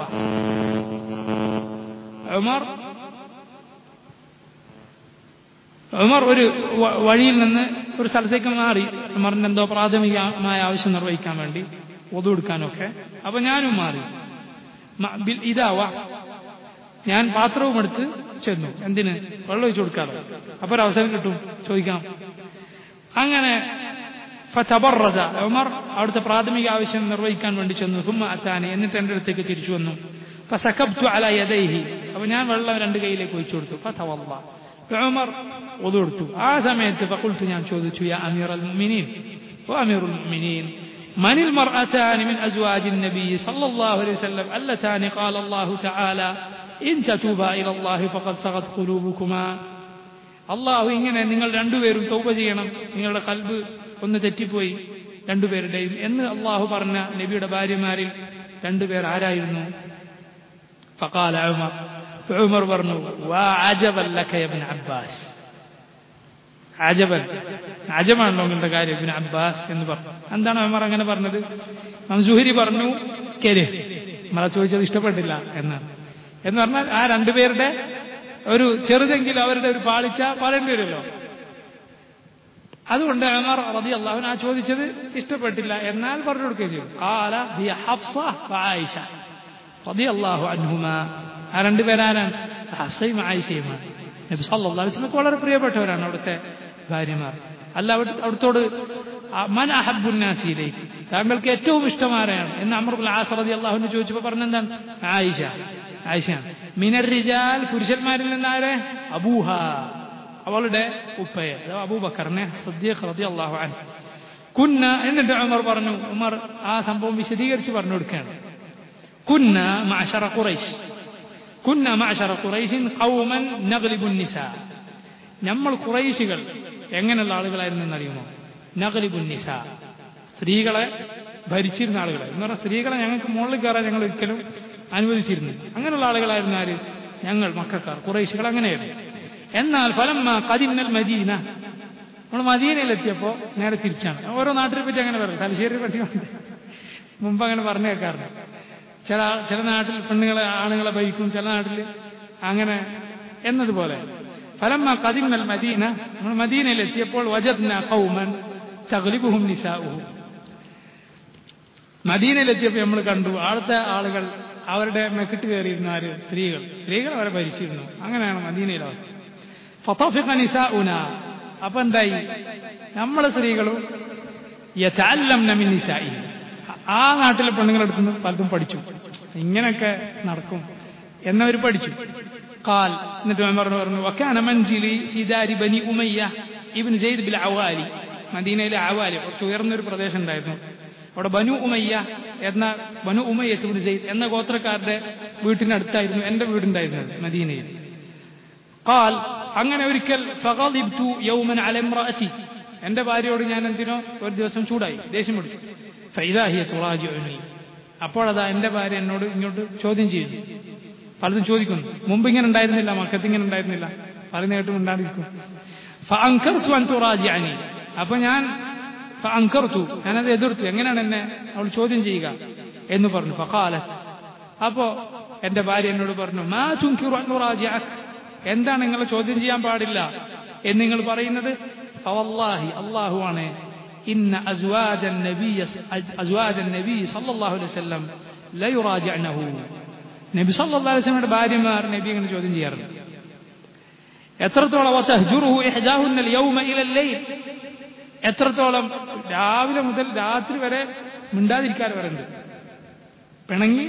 ഉമർ ഉമർ ഒരു വഴിയിൽ നിന്ന് ഒരു സ്ഥലത്തേക്ക് മാറി ഉമറിന്റെ എന്തോ പ്രാഥമികമായ ആവശ്യം നിർവഹിക്കാൻ വേണ്ടി ഒതു കൊടുക്കാനൊക്കെ അപ്പൊ ഞാനും മാറി ബിൽ ഇദാവ ഞാൻ പാത്രവും എടുത്ത് ചെന്നു എന്തിന് വെള്ളം ഒഴിച്ചു കൊടുക്കാറ് അപ്പൊ ഒരു അവസരം കിട്ടും ചോദിക്കാം അങ്ങനെ ഫതബറസ ഉമർ അവിടുത്തെ പ്രാഥമിക ആവശ്യം നിർവഹിക്കാൻ വേണ്ടി ചെന്നു സുമ്മ അത്താനി എന്നിട്ട് എൻ്റെ അടുത്തേക്ക് തിരിച്ചു വന്നു ഫസക്കബ്തു അല യദൈഹി അപ്പൊ ഞാൻ വെള്ളം രണ്ട് കൈയിലേക്ക് ഒഴിച്ചു കൊടുത്തു ഫതവല്ല ഉമർ ഒതു കൊടുത്തു ആ സമയത്ത് ഫഖുൽത്തു ഞാൻ ചോദിച്ചു യാ അമീർ അൽ മുഅ്മിനീൻ ഓ അമീർ അൽ മുഅ്മിനീൻ من المرأتان من أزواج النبي صلى الله عليه وسلم اللتان قال الله تعالى إن تتوبا إلى الله فقد صغت قلوبكما അള്ളാഹു ഇങ്ങനെ നിങ്ങൾ രണ്ടുപേരും തൗബ ചെയ്യണം നിങ്ങളുടെ കൽബ് ഒന്ന് തെറ്റിപ്പോയി രണ്ടുപേരുടെയും എന്ന് അള്ളാഹു പറഞ്ഞ നബിയുടെ ഭാര്യമാരിൽ രണ്ടുപേർ ആരായിരുന്നു ഫക്കാല ഉമർ ഉമർ പറഞ്ഞു വാ അജബല്ലക ഇബ്നു അബ്ബാസ് അജബൻ അജബാണല്ലോ നിങ്ങളുടെ കാര്യം ഇബ്നു അബ്ബാസ് എന്ന് പറഞ്ഞു എന്താണ് ഉമർ അങ്ങനെ പറഞ്ഞത് മംസൂഹരി പറഞ്ഞു കെര് നമ്മളെ ചോദിച്ചത് ഇഷ്ടപ്പെട്ടില്ല എന്നാണ് എന്ന് പറഞ്ഞാൽ ആ രണ്ടുപേരുടെ ഒരു ചെറുതെങ്കിലും അവരുടെ ഒരു പാളിച്ച പറയേണ്ടി വരുമല്ലോ അതുകൊണ്ട് ഉമർ റതി അള്ളാഹുൻ ആ ചോദിച്ചത് ഇഷ്ടപ്പെട്ടില്ല എന്നാൽ പറഞ്ഞു കൊടുക്കുകയും ചെയ്തു കാല ഹിയ ഹഫ്സ ആയിഷ റതി അള്ളാഹു അൻഹുമ ആ രണ്ടുപേരാരാണ് ഹഫ്സയും ആയിഷയുമാണ് നബി സല്ലല്ലാഹു അലൈഹി വസല്ലം വളരെ പ്രിയപ്പെട്ടവരാണ് അവിടുത്തെ ഭാര്യമാർ അല്ല അവിടുത്തോട് മൻ അഹബുന്നാസിയിലേക്ക് താങ്കൾക്ക് ഏറ്റവും ഇഷ്ടമാരെയാണ് എന്ന് അമർബുൽ ആസറതി അള്ളാഹുവിന് ചോദിച്ചപ്പോൾ പറഞ്ഞെന്താണ് ആയിഷ ആയിഷയാണ് മിനർ റിജാൽ പുരുഷന്മാരിൽ നിന്നാരെ അബൂഹ അവളുടെ ഉപ്പയെ അഥവാ അബൂബക്കറിനെ സദ്യഖ് റതി അള്ളാഹു അൻ കുന്ന എന്നിട്ട് ഉമർ പറഞ്ഞു ഉമർ ആ സംഭവം വിശദീകരിച്ച് പറഞ്ഞു കൊടുക്കുകയാണ് കുന്ന മാഷറ ഖുറൈശ് കുന്ന മാഷറ ഖുറൈശിൻ ഖൗമൻ നഗ്ലിബുൻ നിസാ നമ്മൾ ഖുറൈശികൾ എങ്ങനെയുള്ള ആളുകളായിരുന്നു എന്നറിയുമോ നഗ്ലിബുൻ നിസാ സ്ത്രീകളെ ഭരിച്ചിരുന്ന ആളുകളെ എന്ന് പറഞ്ഞാൽ സ്ത്രീകളെ ഞങ്ങൾക്ക് മുകളിൽ കയറാൻ ഞങ്ങൾ ഒരിക്കലും അനുവദിച്ചിരുന്നു അങ്ങനെയുള്ള ആളുകളായിരുന്നു ആര് ഞങ്ങൾ മക്കാർ കുറേശികൾ അങ്ങനെയായിരുന്നു എന്നാൽ ഫലം കതിമിനൽ മദീന നമ്മൾ മദീനയിലെത്തിയപ്പോൾ നേരെ തിരിച്ചാണ് ഓരോ നാട്ടിനെ പറ്റി അങ്ങനെ പറയും തലശ്ശേരി പറ്റി മുമ്പ് അങ്ങനെ പറഞ്ഞു കേൾക്കാറുണ്ട് ചില ചില നാട്ടിൽ പെണ്ണുങ്ങളെ ആണുങ്ങളെ ഭരിക്കും ചില നാട്ടിൽ അങ്ങനെ എന്നതുപോലെ ഫലം കതിമിനൽ മദീന നമ്മൾ മദീനയിലെത്തിയപ്പോൾ വജദ്ന കൗമൻ തകലിബുഹും നിസാഉഹും മദീനയിലെത്തിയപ്പോൾ നമ്മൾ കണ്ടു അവിടുത്തെ ആളുകൾ അവരുടെ മെക്കിട്ട് കയറിയിരുന്ന ആര് സ്ത്രീകൾ സ്ത്രീകൾ അവരെ ഭരിച്ചിരുന്നു അങ്ങനെയാണ് മദീനയിലെ അവസ്ഥ ഫത്തോഫിഖ നിസാഉന അപ്പൊ എന്തായി നമ്മളെ സ്ത്രീകളും യഥാല്ലം നമിൻ നിസായി ആ നാട്ടിലെ പെണ്ണുങ്ങളെടുത്ത് നിന്ന് പലതും പഠിച്ചു ഇങ്ങനെയൊക്കെ നടക്കും എന്നവർ പഠിച്ചു قال എന്നിട്ട് പറഞ്ഞു പറഞ്ഞു വക്കാന മൻസിലി ഫിദാരി ബനി ഉമയ്യ ഇബ്നു സെയ്ദ് ബിൽ അവാലി മദീനയിലെ അവാലി കുറച്ച് ഉയർന്നൊരു പ്രദേശം ഉണ്ടായിരുന്നു അവിടെ ബനു ഉമയ്യ എന്ന ബനു ഉമയ്യത്ത് സെയ്ദ് എന്ന ഗോത്രക്കാരുടെ വീട്ടിനടുത്തായിരുന്നു എന്റെ വീടുണ്ടായിരുന്നത് മദീനയിൽ കാൽ അങ്ങനെ ഒരിക്കൽ ഫഗളിബ്തു യൗമൻ അല ഇംറഅതി എന്റെ ഭാര്യയോട് ഞാൻ എന്തിനോ ഒരു ദിവസം ചൂടായി ദേഷ്യം പിടിച്ചു ഫൈദാഹിയ തുറാജിഉനി അപ്പോഴതാ എന്റെ ഭാര്യ എന്നോട് ഇങ്ങോട്ട് ചോദ്യം ചെയ്യുന്നു പലതും ചോദിക്കുന്നു മുമ്പ് ഇങ്ങനെ ഉണ്ടായിരുന്നില്ല മക്കത്ത് ഇങ്ങനെ ഉണ്ടായിരുന്നില്ല പറയുന്ന കേട്ടും ഉണ്ടായിരിക്കും ഫഅൻകർതു അൻ തുറാജിഅനി അപ്പൊ ഞാൻ ഫഅൻകർതു ഞാനത് എതിർത്തു എങ്ങനെയാണ് എന്നെ അവൾ ചോദ്യം ചെയ്യുക എന്ന് പറഞ്ഞു ഫഖാലത്ത് അപ്പോ എന്റെ ഭാര്യ എന്നോട് പറഞ്ഞു മാ തുൻകിറു അൻ നുറാജിഅക് എന്താണ് നിങ്ങളെ ചോദ്യം ചെയ്യാൻ പാടില്ല എന്ന് നിങ്ങൾ പറയുന്നത് ഫവല്ലാഹി അല്ലാഹു ആണ് ഇന്ന അസ്വാജൻ നബി അസ്വാജൻ നബി സല്ലല്ലാഹു അലൈഹി വസല്ലം ല യുറാജിഅനഹു നബി സല്ലല്ലാഹു അലൈഹി വസല്ലമയുടെ ഭാര്യമാർ നബി അങ്ങനെ ചോദ്യം ചെയ്യാറുണ്ട് എത്രത്തോളം വതഹ്ജുറുഹു ഇഹ്ദാഹുന്ന اليوم الى الليل എത്രത്തോളം രാവിലെ മുതൽ രാത്രി വരെ മിണ്ടാതിരിക്കാൻ പറയുന്നത് പിണങ്ങി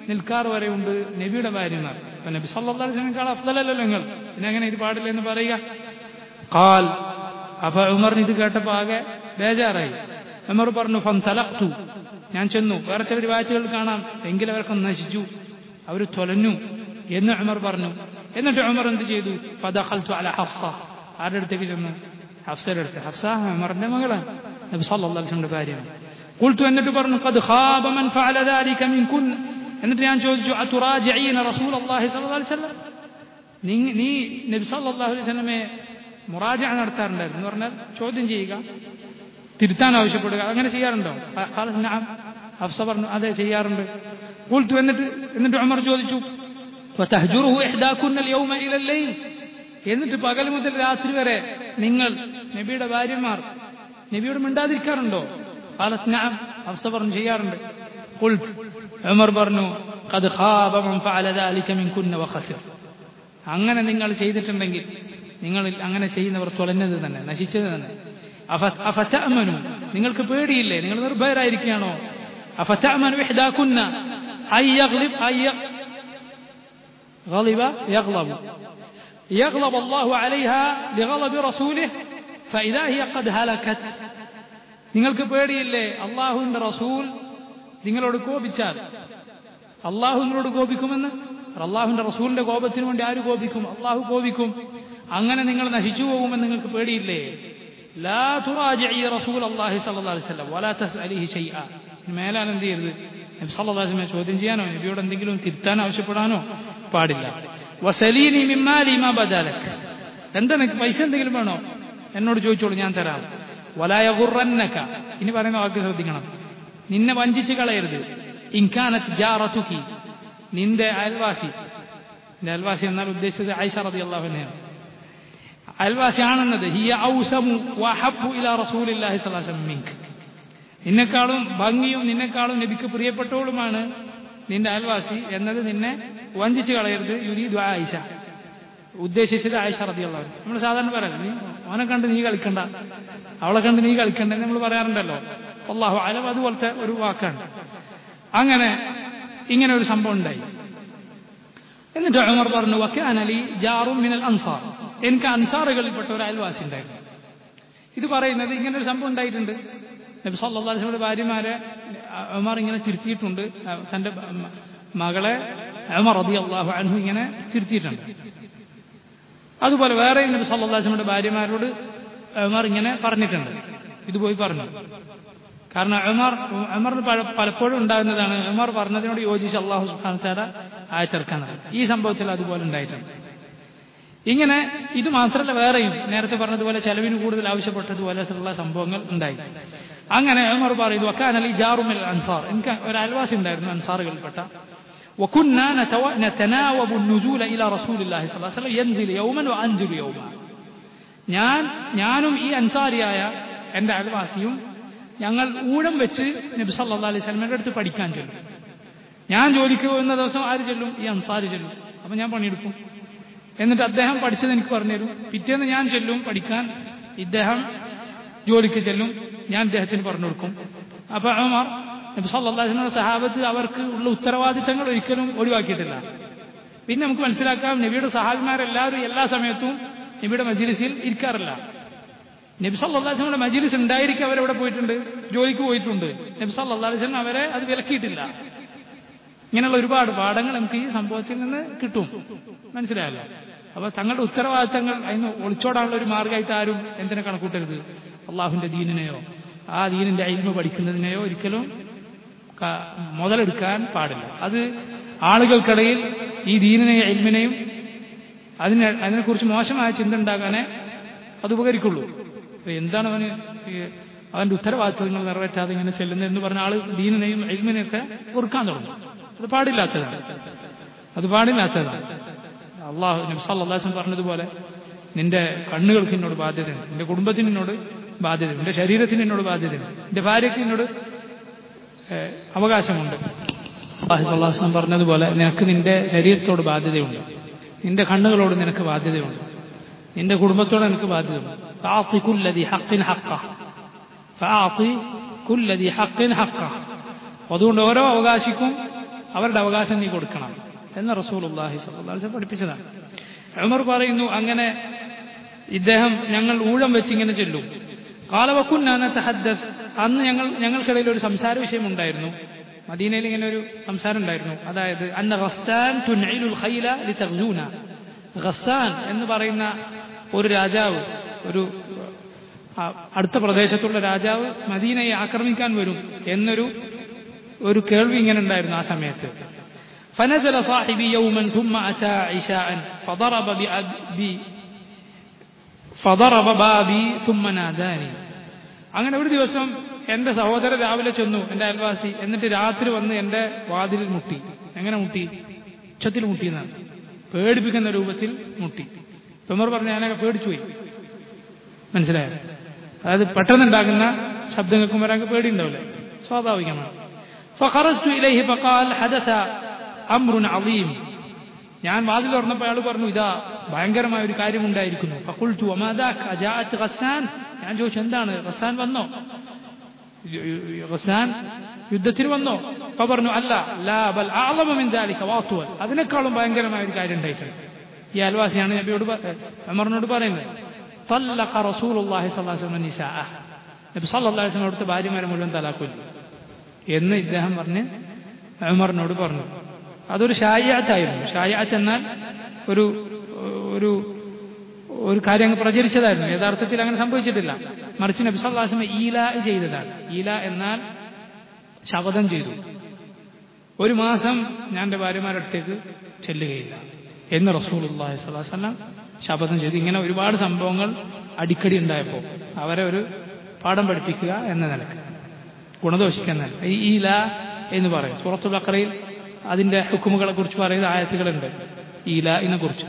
നിൽക്കാറ് വരെ ഉണ്ട് നബിയുടെ ഭാര്യമാർ അപ്പൊ നബി സല്ലാസ്ലമേക്കാൾ അഫ്ദലല്ലോ നിങ്ങൾ പിന്നെ അങ്ങനെ ഇത് പാടില്ല എന്ന് പറയുക കാൽ അപ്പൊ ഉമറിന് ഇത് കേട്ടപ്പോ ആകെ ബേജാറായി ഉമർ പറഞ്ഞു ഫം തലക്തു ഞാൻ ചെന്നു വേറെ ചില വാറ്റുകൾ കാണാം എങ്കിലും അവർക്ക് നശിച്ചു അവർ തൊലഞ്ഞു എന്ന് ഉമർ പറഞ്ഞു എന്നിട്ട് ഉമർ എന്ത് ചെയ്തു ഫദഖൽതു അല ഹഫ്സ ആരുടെ അടുത്തേക്ക് ചെന്നു ഹഫ്സയുടെ അടുത്ത് ഹഫ്സ ഉമറിന്റെ മകളാണ് നബി സല്ലല്ലാഹു അലൈഹി വസല്ലം ഭാര്യയാണ് قلت എന്നിട്ട് പറഞ്ഞു قد خاب من فعل ذلك منكن എന്നിട്ട് ഞാൻ ചോദിച്ചു അതുറാജിഈന റസൂലുള്ളാഹി സ്വല്ലല്ലാഹു അലൈഹി വസല്ലം നീ നീ നബി സല്ലല്ലാഹു അലൈഹി വസല്ലമയെ മുറാജ നടത്താറുണ്ടായിരുന്നു എന്ന് പറഞ്ഞാൽ ചോദ്യം ചെയ്യുക തിരുത്താൻ ആവശ്യപ്പെടുക അങ്ങനെ ചെയ്യാറുണ്ടോ ഹഫ്സ പറഞ്ഞു അതെ ചെയ്യാറുണ്ട് قلت എന്നിട്ട് എന്നിട്ട് ഉമർ ചോദിച്ചു وتهجره إحداكن اليوم إلى الليل എന്നിട്ട് പകൽ മുതൽ രാത്രി വരെ നിങ്ങൾ നബിയുടെ ഭാര്യമാർ നബിയോട് മിണ്ടാതിരിക്കാറുണ്ടോ قالت نعم ഹഫ്സ പറഞ്ഞു ചെയ്യാറുണ്ട് قلت ഉമർ പറഞ്ഞു قد خاب من فعل ذلك منكن وخسر അങ്ങനെ നിങ്ങൾ ചെയ്തിട്ടുണ്ടെങ്കിൽ നിങ്ങൾ അങ്ങനെ ചെയ്യുന്നവർ തുലഞ്ഞത് തന്നെ നശിച്ചത് തന്നെ അഫറ്റഅമനു നിങ്ങൾക്ക് പേടിയില്ലേ നിങ്ങൾ നിർഭയരായിരിക്കുകയാണോ അഫറ്റഅമനു ഇഹ്ദാകുന്ന അൻ യഗ്ലിബ് അൻ غضب يغضب يغضب الله عليها لغضب رسوله فإذا هي قد هلكت നിങ്ങൾക്ക് പേടിയില്ലേ അള്ളാഹുവിന്റെ റസൂൽ നിങ്ങളോട് കോപിച്ചാൽ അള്ളാഹു നിങ്ങളോട് കോപിക്കുമെന്ന് അള്ളാഹുവിന്റെ റസൂലിന്റെ കോപത്തിന് വേണ്ടി ആര് കോപിക്കും അള്ളാഹു കോപിക്കും അങ്ങനെ നിങ്ങൾ നശിച്ചു പോകുമെന്ന് നിങ്ങൾക്ക് പേടിയില്ലേ ലാ തുറാജിഇ റസൂൽ അല്ലാഹി സ്വല്ലല്ലാഹു അലൈഹി വസല്ലം വലാ തസ്അലിഹി ഷൈഅ മേലാൽ എന്ത് ചെയ്യരുത് നബി സല്ലല്ലാഹു അലൈഹി വസല്ലം ചോദ്യം ചെയ്യാനോ നബിയോട് എന്തെങ്കിലും തിരുത്താൻ ആവശ്യപ്പെടാനോ പാടില്ല വസലീനി മിമ്മാലി മാ ബദാലക് എന്താ നിനക്ക് പൈസ എന്തെങ്കിലും വേണോ എന്നോട് ചോദിച്ചോളൂ ഞാൻ തരാം വലായ ഗുറന്നക ഇനി പറയുന്ന വാക്ക് ശ്രദ്ധിക്കണം നിന്നെ വഞ്ചിച്ച് കളയരുത് ഇൻകാനത്ത് ജാറത്തുക്കി നിന്റെ അയൽവാസി നിന്റെ അയൽവാസി എന്നാൽ ഉദ്ദേശിച്ചത് ഐഷ റളിയല്ലാഹു അൻഹയാണ് അയൽവാസിയാണെന്നത് ഹിയ ഔസമു വഹബ്ബു ഇലാ റസൂലില്ലാഹി സ്വല്ലല്ലാഹു അലൈഹി വസല്ലം മിൻക നിന്നെക്കാളും ഭംഗിയും നിന്നെക്കാളും നബിക്ക് പ്രിയപ്പെട്ടവളുമാണ് നിന്റെ അയൽവാസി എന്നത് നിന്നെ വഞ്ചിച്ച് കളയരുത് യുരീദ് ആയിഷ ഉദ്ദേശിച്ചത് ആയിഷ റളിയല്ലാഹു അൻഹ നമ്മൾ സാധാരണ പറയാം നീ അവനെ കണ്ട് നീ കളിക്കണ്ട അവളെ കണ്ട് നീ കളിക്കണ്ട എന്ന് നമ്മൾ പറയാറുണ്ടല്ലോ അള്ളാഹു അലം അതുപോലത്തെ ഒരു വാക്കാണ് അങ്ങനെ ഇങ്ങനെ ഒരു സംഭവം ഉണ്ടായി എന്നിട്ട് ഉമർ പറഞ്ഞു വക്കാന ലി ജാറും മിനൽ അൻസാർ എനിക്ക് അൻസാറുകളിൽപ്പെട്ട ഒരു അയൽവാസി ഉണ്ടായിരുന്നു ഇത് പറയുന്നത് ഇങ്ങനെ ഒരു സംഭവം ഉണ്ടായിട്ടുണ്ട് നബി സല്ലല്ലാഹു അലൈഹി വസല്ലം ഭാര്യമാരെ ഉമർ ഇങ്ങനെ തിരുത്തിയിട്ടുണ്ട് തന്റെ മകളെ ഉമർ റളിയല്ലാഹു അൻഹു ഇങ്ങനെ തിരുത്തിയിട്ടുണ്ട് അതുപോലെ വേറെ നബി സല്ലല്ലാഹു അലൈഹി വസല്ലം ഭാര്യമാരോട് ഉമർ ഇങ്ങനെ പറഞ്ഞിട്ടുണ്ട് ഇത് പോയി പറഞ്ഞു കാരണം ഉമർ ഉമറിന് പലപ്പോഴും ഉണ്ടാകുന്നതാണ് ഉമർ പറഞ്ഞതിനോട് യോജിച്ച് അള്ളാഹു സുഖാനത്താര ആയത്തിറക്കുന്നത് ഈ സംഭവത്തിൽ അതുപോലെ ഉണ്ടായിട്ടുണ്ട് ഇങ്ങനെ ഇത് മാത്രമല്ല വേറെയും നേരത്തെ പറഞ്ഞതുപോലെ ചെലവിന് കൂടുതൽ ആവശ്യപ്പെട്ടതുപോലെ ഉള്ള സംഭവങ്ങൾ ഉണ്ടായി അങ്ങനെ ഉമർ പറയുന്നു വക്കാനലി ജാറുമിൽ അൻസാർ എനിക്ക് ഒരു അയൽവാസി ഉണ്ടായിരുന്നു അൻസാറുകളിൽപ്പെട്ട وكنا نتناوب النزول إلى رسول الله صلى الله عليه وسلم ينزل يوما وأنزل يوما ഞാൻ ഞാനും ഈ അൻസാരിയായ എൻ്റെ അയൽവാസിയും ഞങ്ങൾ ഊഴം വെച്ച് നബി സല്ലാ അലൈഹി സ്വലമയുടെ അടുത്ത് പഠിക്കാൻ ചെല്ലും ഞാൻ ജോലിക്ക് പോകുന്ന ദിവസം ആര് ചെല്ലും ഈ അൻസാരി ചെല്ലും അപ്പം ഞാൻ പണിയെടുക്കും എന്നിട്ട് അദ്ദേഹം പഠിച്ചത് എനിക്ക് പറഞ്ഞുതരും പിറ്റേന്ന് ഞാൻ ചെല്ലും പഠിക്കാൻ ഇദ്ദേഹം ജോലിക്ക് ചെല്ലും ഞാൻ ഇദ്ദേഹത്തിന് പറഞ്ഞു കൊടുക്കും അപ്പൊ ഉമർ നബി സല്ലാസ്ലിന്റെ സഹാബത്ത് അവർക്ക് ഉള്ള ഉത്തരവാദിത്തങ്ങൾ ഒരിക്കലും ഒഴിവാക്കിയിട്ടില്ല പിന്നെ നമുക്ക് മനസ്സിലാക്കാം നബിയുടെ സഹാബിമാരെല്ലാവരും എല്ലാ സമയത്തും നബിയുടെ മജിലിസിൽ ഇരിക്കാറില്ല നബി സല്ലാസ്ലമിയുടെ മജിലിസ് ഉണ്ടായിരിക്കും അവരെവിടെ പോയിട്ടുണ്ട് ജോലിക്ക് പോയിട്ടുണ്ട് നബി സല്ലാസ്ലം അവരെ അത് വിലക്കിയിട്ടില്ല ഇങ്ങനെയുള്ള ഒരുപാട് പാഠങ്ങൾ നമുക്ക് ഈ സംഭവത്തിൽ നിന്ന് കിട്ടും മനസ്സിലായല്ലോ അപ്പൊ തങ്ങളുടെ ഉത്തരവാദിത്തങ്ങൾ അതിന് ഒളിച്ചോടാനുള്ള ഒരു മാർഗമായിട്ട് ആരും എന്തിനെ കണക്കൂട്ടരുത് അള്ളാഹുവിന്റെ ദീനിനെയോ ആ ദീനിന്റെ അയിൽമ പഠിക്കുന്നതിനെയോ ഒരിക്കലും മുതലെടുക്കാൻ പാടില്ല അത് ആളുകൾക്കിടയിൽ ഈ ദീനിനെയും അയിൽമിനെയും അതിനെ അതിനെക്കുറിച്ച് മോശമായ ചിന്ത ഉണ്ടാകാനേ അത് ഉപകരിക്കുള്ളൂ എന്താണ് അവന് അവന്റെ ഉത്തരവാദിത്വങ്ങൾ നിറവേറ്റാതെ ഇങ്ങനെ ചെല്ലുന്നത് എന്ന് പറഞ്ഞ ആള് ദീനിനെയും എൽമിനെയൊക്കെ പൊറുക്കാൻ തുടങ്ങും അത് പാടില്ലാത്തതാണ് അത് പാടില്ലാത്തതാണ് അള്ളാഹു നബ്സാല്ലാസം പറഞ്ഞതുപോലെ നിന്റെ കണ്ണുകൾക്ക് എന്നോട് ബാധ്യതയുണ്ട് നിന്റെ കുടുംബത്തിന് എന്നോട് ബാധ്യതയുണ്ട് നിന്റെ ശരീരത്തിന് എന്നോട് ബാധ്യതയുണ്ട് നിന്റെ ഭാര്യയ്ക്ക് എന്നോട് അവകാശമുണ്ട് അള്ളാഹുസ്ലാം പറഞ്ഞതുപോലെ നിനക്ക് നിന്റെ ശരീരത്തോട് ബാധ്യതയുണ്ട് നിന്റെ കണ്ണുകളോട് നിനക്ക് ബാധ്യതയുണ്ട് നിന്റെ കുടുംബത്തോട് നിനക്ക് ബാധ്യതയുണ്ട് فأعطي كل ذي حق حقه فأعطي كل ذي حق حقه അതുകൊണ്ട് ഓരോ അവകാശിക്കും അവരുടെ അവകാശം നീ കൊടുക്കണം എന്ന് റസൂൽ അള്ളാഹി സ്വല്ലാസ് പഠിപ്പിച്ചതാണ് ഉമർ പറയുന്നു അങ്ങനെ ഇദ്ദേഹം ഞങ്ങൾ ഊഴം വെച്ച് ഇങ്ങനെ ചെല്ലും കാലവക്കുന്നാന തഹദ്ദസ് അന്ന് ഞങ്ങൾ ഞങ്ങൾക്കിടയിൽ ഒരു സംസാര വിഷയം ഉണ്ടായിരുന്നു മദീനയിൽ ഇങ്ങനെ ഒരു സംസാരം ഉണ്ടായിരുന്നു അതായത് അന്ന ഖസ്സാൻ തുനൈലുൽ ഖൈല ലിതഗ്സൂന ഖസ്സാൻ എന്ന് പറയുന്ന ഒരു രാജാവ് ഒരു അടുത്ത പ്രദേശത്തുള്ള രാജാവ് മദീനയെ ആക്രമിക്കാൻ വരും എന്നൊരു ഒരു കേൾവി ഇങ്ങനെ ഉണ്ടായിരുന്നു ആ സമയത്ത് فنزل صاحبي يوما ثم أتى عشاء فضرب بأبي فضرب بابي ثم ناداني അങ്ങനെ ഒരു ദിവസം എന്റെ സഹോദരൻ രാവിലെ ചെന്നു എന്റെ അയൽവാസി എന്നിട്ട് രാത്രി വന്ന് എന്റെ വാതിലിൽ മുട്ടി എങ്ങനെ മുട്ടി ഉച്ചത്തിൽ മുട്ടിയെന്നാണ് പേടിപ്പിക്കുന്ന രൂപത്തിൽ മുട്ടി തുമർ പറഞ്ഞു ഞാനൊക്കെ പേടിച്ചുപോയി മനസ്സിലായോ അതായത് പെട്ടെന്നുണ്ടാകുന്ന ശബ്ദം കേൾക്കുമ്പോൾ ഒരാൾക്ക് പേടിയുണ്ടാവില്ലേ സ്വാഭാവികമാണ് فخرجت إليه فقال حدث أمر عظيم ഞാൻ വാതിൽ തുറന്നപ്പോൾ അയാൾ പറഞ്ഞു ഇതാ ഭയങ്കരമായ ഒരു കാര്യമുണ്ടായിരിക്കുന്നു ഫക്കുൾത്തു അമാദാഖ് അജാഅത്ത് ഖസാൻ ഞാൻ ചോദിച്ചു എന്താണ് ഖസാൻ വന്നോ ഖസാൻ യുദ്ധത്തിന് വന്നോ അപ്പൊ പറഞ്ഞു അല്ല ലാ ബൽ അഅളമ മിൻ ദാലിക വാത്തുവൽ അതിനേക്കാളും ഭയങ്കരമായ ഒരു കാര്യം ഉണ്ടായിട്ടുണ്ട് ഈ അൽവാസിയാണ് നബിയോട് അമറിനോട് പറയുന്നത് طلق رسول الله صلى الله عليه وسلم نساءه നബി സല്ലല്ലാഹു അലൈഹി വസല്ലം അവിടുത്തെ ഭാര്യമാരെ മുഴുവൻ തലാക്കൊല്ലു എന്ന് ഇദ്ദേഹം പറഞ്ഞ് ഉമറിനോട് പറഞ്ഞു അതൊരു ഷായാത്തായിരുന്നു ഷായാത്ത് എന്നാൽ ഒരു ഒരു ഒരു കാര്യം അങ്ങ് പ്രചരിച്ചതായിരുന്നു യഥാർത്ഥത്തിൽ അങ്ങനെ സംഭവിച്ചിട്ടില്ല മറിച്ച് നബി സല്ലാസ്മ ഈല ചെയ്തതാണ് ഈല എന്നാൽ ശപഥം ചെയ്തു ഒരു മാസം ഞാൻ എൻ്റെ ഭാര്യമാരുടെ അടുത്തേക്ക് ചെല്ലുകയില്ല എന്ന് റസൂൽ അള്ളാഹി സ്വലാസ്ലാം ശപഥം ചെയ്തു ഇങ്ങനെ ഒരുപാട് സംഭവങ്ങൾ അടിക്കടി ഉണ്ടായപ്പോൾ അവരെ ഒരു പാഠം പഠിപ്പിക്കുക എന്ന നിലക്ക് ഗുണദോഷിക്കുന്ന ഈ ഈല എന്ന് പറയും സൂറത്തുൽ ബക്കറയിൽ അതിന്റെ ഹുക്കുമുകളെ കുറിച്ച് പറയുന്ന ആയത്തുകളുണ്ട് ഈല കുറിച്ച്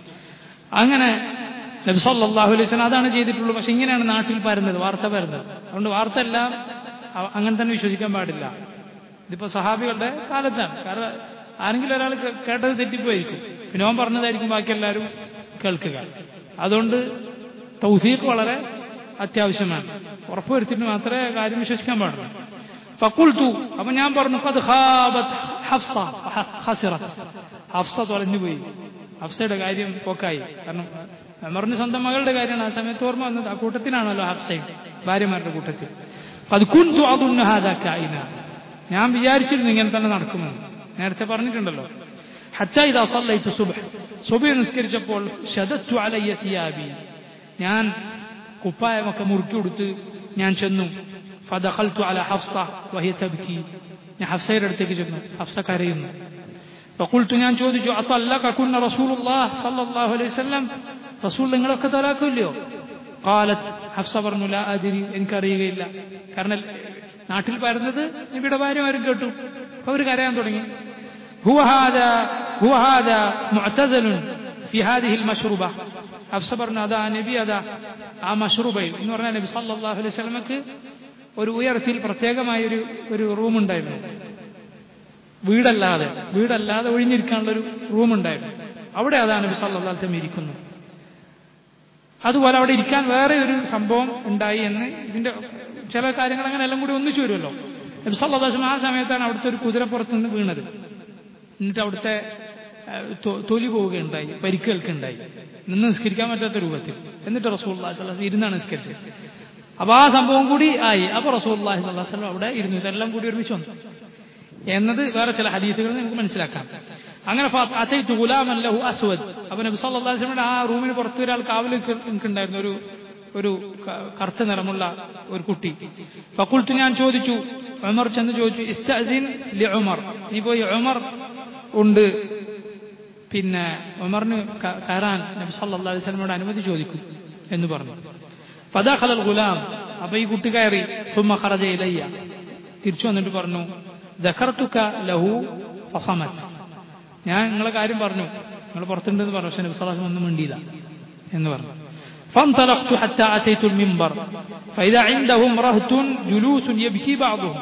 അങ്ങനെ നബി സല്ലല്ലാഹു അലൈഹി വസല്ലം അതാണ് ചെയ്തിട്ടുള്ളൂ പക്ഷെ ഇങ്ങനെയാണ് നാട്ടിൽ പരന്നത് വാർത്ത പരന്നത് അതുകൊണ്ട് വാർത്ത എല്ലാം അങ്ങനെ തന്നെ വിശ്വസിക്കാൻ പാടില്ല ഇതിപ്പോ സഹാബികളുടെ കാലത്താണ് കാരണം ആരെങ്കിലും ഒരാൾ കേട്ടത് തെറ്റിപ്പോയിരിക്കും പിന്നെ ഓൻ പറഞ്ഞതായിരിക്കും ബാക്കി എല്ലാവരും കേൾക്കുക അതുകൊണ്ട് തൗസീഖ് വളരെ അത്യാവശ്യമാണ് ഉറപ്പുവരുത്തിട്ട് മാത്രമേ കാര്യം വിശ്വസിക്കാൻ പാടുള്ളൂ ഫക്കുൾത്തു അപ്പൊ ഞാൻ പറഞ്ഞു അത് ഹഫ്സ ഹസിറത്ത് ഹഫ്സ തൊലഞ്ഞുപോയി ഹഫ്സയുടെ കാര്യം പോക്കായി കാരണം അമറിന് സ്വന്തം മകളുടെ കാര്യമാണ് ആ സമയത്ത് ഓർമ്മ വന്നത് ആ കൂട്ടത്തിലാണല്ലോ ഹഫ്സയും ഭാര്യമാരുടെ കൂട്ടത്തിൽ അത് കുന്തു അതുന്നഹാദാക്കായിന ഞാൻ വിചാരിച്ചിരുന്നു ഇങ്ങനെ തന്നെ നടക്കുമെന്ന് നേരത്തെ പറഞ്ഞിട്ടുണ്ടല്ലോ ഹത്ത ഇതാ സല്ലൈത്തു സുബഹ് സുബഹ് നിസ്കരിച്ചപ്പോൾ ശതത്തു അലയ്യ സിയാബി ഞാൻ കുപ്പായമൊക്കെ മുറുക്കി കൊടുത്ത് ഞാൻ ചെന്നു ഫദഖൽതു അല ഹഫ്സ വഹിയ തബ്കി ഞാൻ ഹഫ്സയുടെ അടുത്തേക്ക് ചെന്നു ഹഫ്സ കരയുന്നു ഫഖുൽതു ഞാൻ ചോദിച്ചു അതല്ലക കുന്ന റസൂലുള്ളാഹ് സല്ലല്ലാഹു അലൈഹി വസല്ലം റസൂൽ നിങ്ങളൊക്കെ തലാക്കില്ലയോ ഖാലത് ഹഫ്സ പറഞ്ഞു ലാ അദ്രി എനിക്കറിയുകയില്ല കാരണം നാട്ടിൽ പരന്നത് നബിയുടെ ഭാര്യമാരും കേട്ടു അവർ കരയാൻ തുടങ്ങി هو هذا هو هذا معتزل في هذه المشروبة ഹഫ്സ പറഞ്ഞു അതാ നബി അതാ ആ മഷ്റൂബയിൽ എന്ന് പറഞ്ഞാൽ നബി സല്ലല്ലാഹു അലൈഹി വസല്ലമക്ക് ഒരു ഉയർത്തിൽ പ്രത്യേകമായ ഒരു ഒരു റൂം ഉണ്ടായിരുന്നു വീടല്ലാതെ വീടല്ലാതെ ഒഴിഞ്ഞിരിക്കാനുള്ള ഒരു റൂം ഉണ്ടായിരുന്നു അവിടെ അതാണ് നബി സല്ലല്ലാഹു അലൈഹി വസല്ലം ഇരിക്കുന്നത് അതുപോലെ അവിടെ ഇരിക്കാൻ വേറെ ഒരു സംഭവം ഉണ്ടായി എന്ന് ഇതിന്റെ ചില കാര്യങ്ങൾ അങ്ങനെ എല്ലാം കൂടി ഒന്നിച്ചു വരുമല്ലോ നബി സല്ലല്ലാഹു അലൈഹി വസല്ലം ആ സമയത്താണ് അവിടുത്തെ ഒരു കുതിരപ്പുറത്ത് നിന്ന് വീണത് എന്നിട്ട് അവിടുത്തെ തൊലി പോവുകയുണ്ടായി പരിക്കേൽക്കുണ്ടായി നിന്ന് നിസ്കരിക്കാൻ പറ്റാത്ത രൂപത്തിൽ എന്നിട്ട് റസൂൽ ഇരുന്നാണ് നിസ്കരിച്ചത് അപ്പൊ ആ സംഭവം കൂടി ആയി അപ്പൊ റസൂൽ വസ്ലം അവിടെ ഇരുന്നു ഇതെല്ലാം കൂടി ഒരുമിച്ച് വന്നു എന്നത് വേറെ ചില ഹദീസുകൾ നമുക്ക് മനസ്സിലാക്കാം അങ്ങനെ ഗുലാമല്ലഹു അസ്വദ് അപ്പൊ നബി സല്ലാസ്ലമിയുടെ ആ റൂമിന് പുറത്ത് ഒരാൾ കാവൽ നിൽക്കുന്നുണ്ടായിരുന്നു ഒരു ഒരു കറുത്ത നിറമുള്ള ഒരു കുട്ടി ഫക്കുൾത്ത് ഞാൻ ചോദിച്ചു ഉമർ ചെന്ന് ചോദിച്ചു ഇസ്തീൻ ലി ഉമർ നീ പോയി ഉമർ ഉണ്ട് പിന്നെ ഉമറിന് കയറാൻ നബി സല്ലാ അലൈഹി സ്വലമോട് അനുമതി ചോദിക്കും എന്ന് പറഞ്ഞു ഫദാഖലൽ ഗുലാം അപ്പൊ ഈ കുട്ടി കയറി സുമ്മ ഖറജ ഇലയ്യ തിരിച്ചു വന്നിട്ട് പറഞ്ഞു ദഖർത്തുക ലഹു ഫസമത് ഞാൻ നിങ്ങളെ കാര്യം പറഞ്ഞു നിങ്ങൾ പുറത്തുണ്ടെന്ന് പറഞ്ഞു പക്ഷെ നബി സല്ലാഹു ഒന്നും മിണ്ടിയില്ല എന്ന് പറഞ്ഞു فانطلقت حتى أتيت المنبر فإذا عندهم رهط جلوس يبكي بعضهم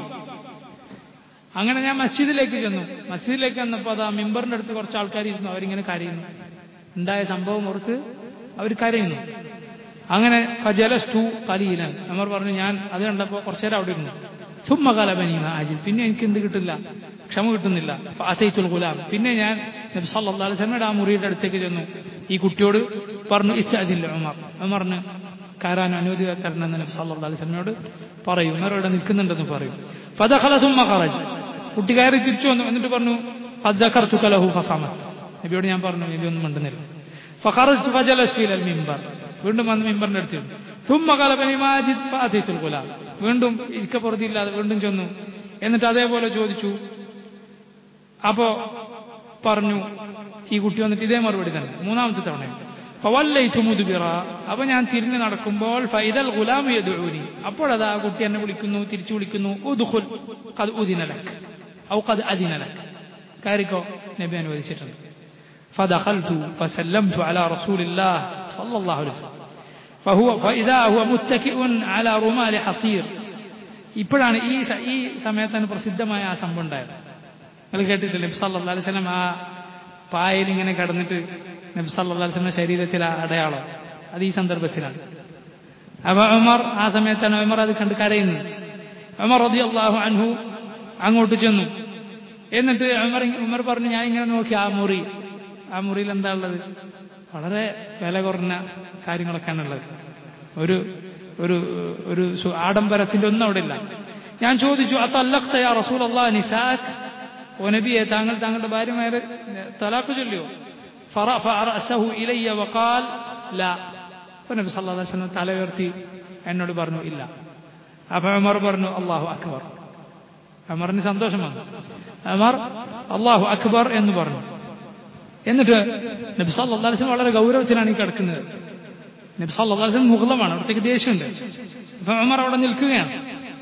അങ്ങനെ ഞാൻ മസ്ജിദിലേക്ക് ചെന്നു മസ്ജിദിലേക്ക് വന്നപ്പോൾ അതാ മിമ്പറിന്റെ അടുത്ത് കുറച്ച് ആൾക്കാർ ഇരുന്നു അവരിങ്ങനെ കരയുന്നു ഉണ്ടായ സംഭവം ഓർത്ത് അവർ കരയുന്നു അങ്ങനെ ഫജലസ്തു കലീലൻ അമർ പറഞ്ഞു ഞാൻ അത് കണ്ടപ്പോൾ കുറച്ചു നേരം അവിടെ ഇരുന്നു സുമ്മ കലബനി ആജിൽ പിന്നെ എനിക്ക് എന്ത് കിട്ടില്ല ക്ഷമ കിട്ടുന്നില്ല ഫഅതൈത്തുൽ ഗുലാം പിന്നെ ഞാൻ നബി സല്ലല്ലാഹു അലൈഹി വസല്ലമയുടെ ആ മുറിയുടെ അടുത്തേക്ക് ചെന്നു ഈ കുട്ടിയോട് പറഞ്ഞു ഇസ്തഅദില്ല ഉമർ ഉമറിന് കയറാൻ അനുമതി തരണമെന്ന് നബി സല്ലല്ലാഹു അലൈഹി വസല്ലമയോട് പറയും ഉമർ ഇവിടെ നിൽക്കുന്നുണ്ടെന്ന് പറയും ഫദഖല സുമ്മ ഖറജ് കുട്ടി കയറി തിരിച്ചു വന്നു എന്നിട്ട് പറഞ്ഞു അദ്ദക്കർത്തുക ലഹു ഫസമത് നബിയോട് ഞാൻ പറഞ്ഞു നബി ഒന്നും മിണ്ടുന്നില്ല ഫഖറജ്തു ഫജലസ്തു ഇലൽ മിമ്പർ വീണ്ടും വന്ന് മിമ്പറിന്റെ അടുത്ത് തുമ്മ കലബനി മാജിദ് ഫഅതൈത്തുൽ ഗുലാം വീണ്ടും ഇരിക്കപ്പുറത്തില്ലാതെ വീണ്ടും ചെന്നു എന്നിട്ട് അതേപോലെ ചോദിച്ചു അപ്പോ പറഞ്ഞു ഈ കുട്ടി വന്നിട്ട് ഇതേ മറുപടി തന്നെ മൂന്നാമത്തെ തവണ ഫവല്ലൈതു മുദ്ബിറ അപ്പൊ ഞാൻ തിരിഞ്ഞു നടക്കുമ്പോൾ ഫൈദൽ ഗുലാം യദ്ഉനി അപ്പോൾ അതാ ആ കുട്ടി എന്നെ വിളിക്കുന്നു തിരിച്ചു വിളിക്കുന്നു ഉദ്ഖുൽ ഖദ് ഉദിന ലക് ഔ ഖദ് അദിന ലക് കാരിക്കോ നബി അനുവദിച്ചിട്ടുണ്ട് فدخلت فسلمت على رسول الله صلى الله عليه وسلم فهو فإذا هو متكئ على رمال حصير ഇപ്പോഴാണ് ഈ സ- ഈ സമയത്താണ് പ്രസിദ്ധമായ ആ സംഭവം ഉണ്ടായത് നിങ്ങൾ കേട്ടിട്ടില്ല നബി സല്ലല്ലാഹു അലൈഹി വസല്ലം ആ പായയിൽ ഇങ്ങനെ കിടന്നിട്ട് നബി സല്ലല്ലാഹു അലൈഹി വസല്ലം ശരീരത്തിലെ അടയാളം അത് ഈ സന്ദർഭത്തിലാണ് അപ്പൊ ഉമർ ആ സമയത്താണ് ഉമർ അത് കണ്ട് കരയുന്നത് ഉമർ റളിയല്ലാഹു അൻഹു അങ്ങോട്ട് ചെന്നു എന്നിട്ട് ഉമർ ഇ- ഉമർ പറഞ്ഞു ഞാൻ ഇങ്ങനെ നോക്കി ആ മുറി ആ മുറിയിൽ എന്താ ഉള്ളത് വളരെ വില കുറഞ്ഞ കാര്യങ്ങളൊക്കെയാണ് ഉള്ളത് ഒരു ഒരു ഒരു സു- ആഡംബരത്തിന്റെ ഒന്നും അവിടെ ഇല്ല ഞാൻ ചോദിച്ചു അതല്ലഖ്ത യാ റസൂൽ അള്ളാഹ് നിസാഖ് ഓ നബിയെ താങ്കൾ താങ്കളുടെ ഭാര്യമാരെ തലാഖ് ചൊല്ലിയോ فرفع رأسه إلي وقال لا فنبي صلى الله عليه وسلم തല ഉയർത്തി എന്നോട് പറഞ്ഞു ഇല്ല അപ്പൊ ഉമർ പറഞ്ഞു അള്ളാഹു അക്ബർ ഉമറിന് സന്തോഷം വന്നു ഉമർ അള്ളാഹു അക്ബർ എന്ന് പറഞ്ഞു എന്നിട്ട് നബി സല്ലല്ലാഹു അലൈഹി വസല്ലം വളരെ ഗൗരവത്തിലാണ് ഈ കിടക്കുന്നത് നബി സല്ലല്ലാഹു അലൈഹി വസല്ലം മുഹ്ലമാണ് അവിടത്തേക്ക് ദേഷ്യമുണ്ട് അപ്പൊ ഉമർ അവിടെ നിൽക്കുകയാണ്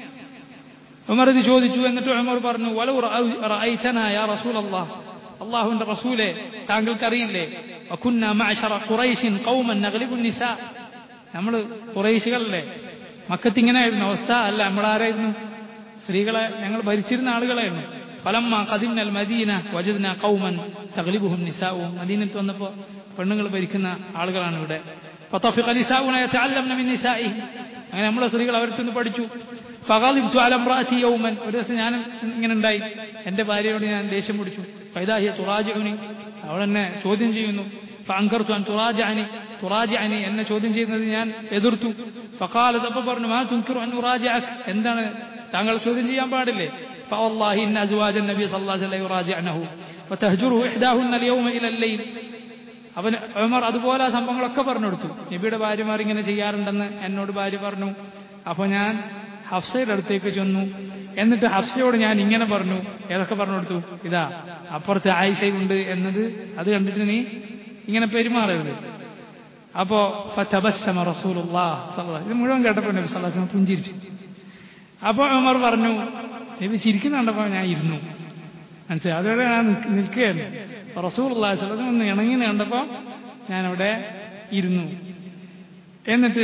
ഉമർ ഇത് ചോദിച്ചു എന്നിട്ട് ഉമർ പറഞ്ഞു വലു റഅയ്തന യാ റസൂലല്ലാഹ് അള്ളാഹുവിന്റെ റസൂലെ താങ്കൾക്കറിയില്ലേ വകുന്ന മഅശറ ഖുറൈശിൻ ഖൗമൻ നഗ്ലിബു നിസാ നമ്മൾ ഖുറൈശികളല്ലേ മക്കത്ത് ഇങ്ങനെയായിരുന്നു അവസ്ഥ അല്ല നമ്മളാരായിരുന്നു സ്ത്രീകളെ ഞങ്ങൾ ഭരിച്ചിരുന്ന ആളുകളായിരുന്നു ഫലമ്മ ഖദിംനൽ മദീന വജദ്ന ഖൗമൻ തഗ്ലിബുഹും നിസാഉം മദീനത്ത് വന്നപ്പോൾ പെണ്ണുങ്ങൾ ഭരിക്കുന്ന ആളുകളാണ് ഇവിടെ فطفق نساؤنا يتعلمن من نسائهم അങ്ങനെ നമ്മളെ സ്ത്രീകൾ അവരുടെ നിന്ന് പഠിച്ചു ഫഗാലിബ്തു അല ഇംറാഅതി യൗമൻ ഒരു ദിവസം ഞാൻ ഇങ്ങനെ ഉണ്ടായി എന്റെ ഭാര്യയോട് ഞാൻ ദേഷ്യം പിടിച്ചു ഫൈദാഹിയ തുറാജിഉനി അവൾ എന്നെ ചോദ്യം ചെയ്യുന്നു ഫഅൻകർതു അൻ തുറാജിഅനി തുറാജിഅനി എന്നെ ചോദ്യം ചെയ്യുന്നത് ഞാൻ എതിർത്തു ഫഖാലത് അപ്പോൾ പറഞ്ഞു മാ തുൻകിറു അൻ ഉറാജിഅക് എന്താണ് താങ്കൾ ചോദ്യം ചെയ്യാൻ പാടില്ലേ فوالله إن أزواج النبي صلى الله عليه وسلم يراجعنه وتهجره إحداهن اليوم إلى الليل അവൻ ഉമർ അതുപോലെ ആ സംഭവങ്ങളൊക്കെ പറഞ്ഞു കൊടുത്തു നബിയുടെ ഭാര്യമാർ ഇങ്ങനെ ചെയ്യാറുണ്ടെന്ന് എന്നോട് ഭാര്യ പറഞ്ഞു അപ്പോൾ ഞാൻ ഹഫ്സയുടെ അടുത്തേക്ക് ചെന്നു എന്നിട്ട് ഹഫ്സയോട് ഞാൻ ഇങ്ങനെ പറഞ്ഞു ഏതൊക്കെ പറഞ്ഞു കൊടുത്തു ഇതാ അപ്പുറത്ത് ആയിഷയുണ്ട് എന്നത് അത് കണ്ടിട്ട് നീ ഇങ്ങനെ പെരുമാറരുത് അപ്പോ ഫതബസ്സമ റസൂലുള്ളാഹ് സ്വല്ലല്ലാഹു ഇത് മുഴുവൻ കേട്ടപ്പോൾ നബി സല്ലല്ലാഹു അലൈഹി വസല്ലം പുഞ്ചിരിച്ചു അപ്പോൾ ഉമർ പറഞ്ഞു നബി ചിരിക്കുന്ന കണ്ടപ്പോൾ ഞാൻ ഇരുന്നു മനസ്സിലായി അതോടെ ഞാൻ നിൽക്ക- നിൽക്കുകയായിരുന്നു റസൂൽ അള്ളാഹു ഒന്ന് ഇണങ്ങി കണ്ടപ്പോൾ ഞാനവിടെ ഇരുന്നു എന്നിട്ട്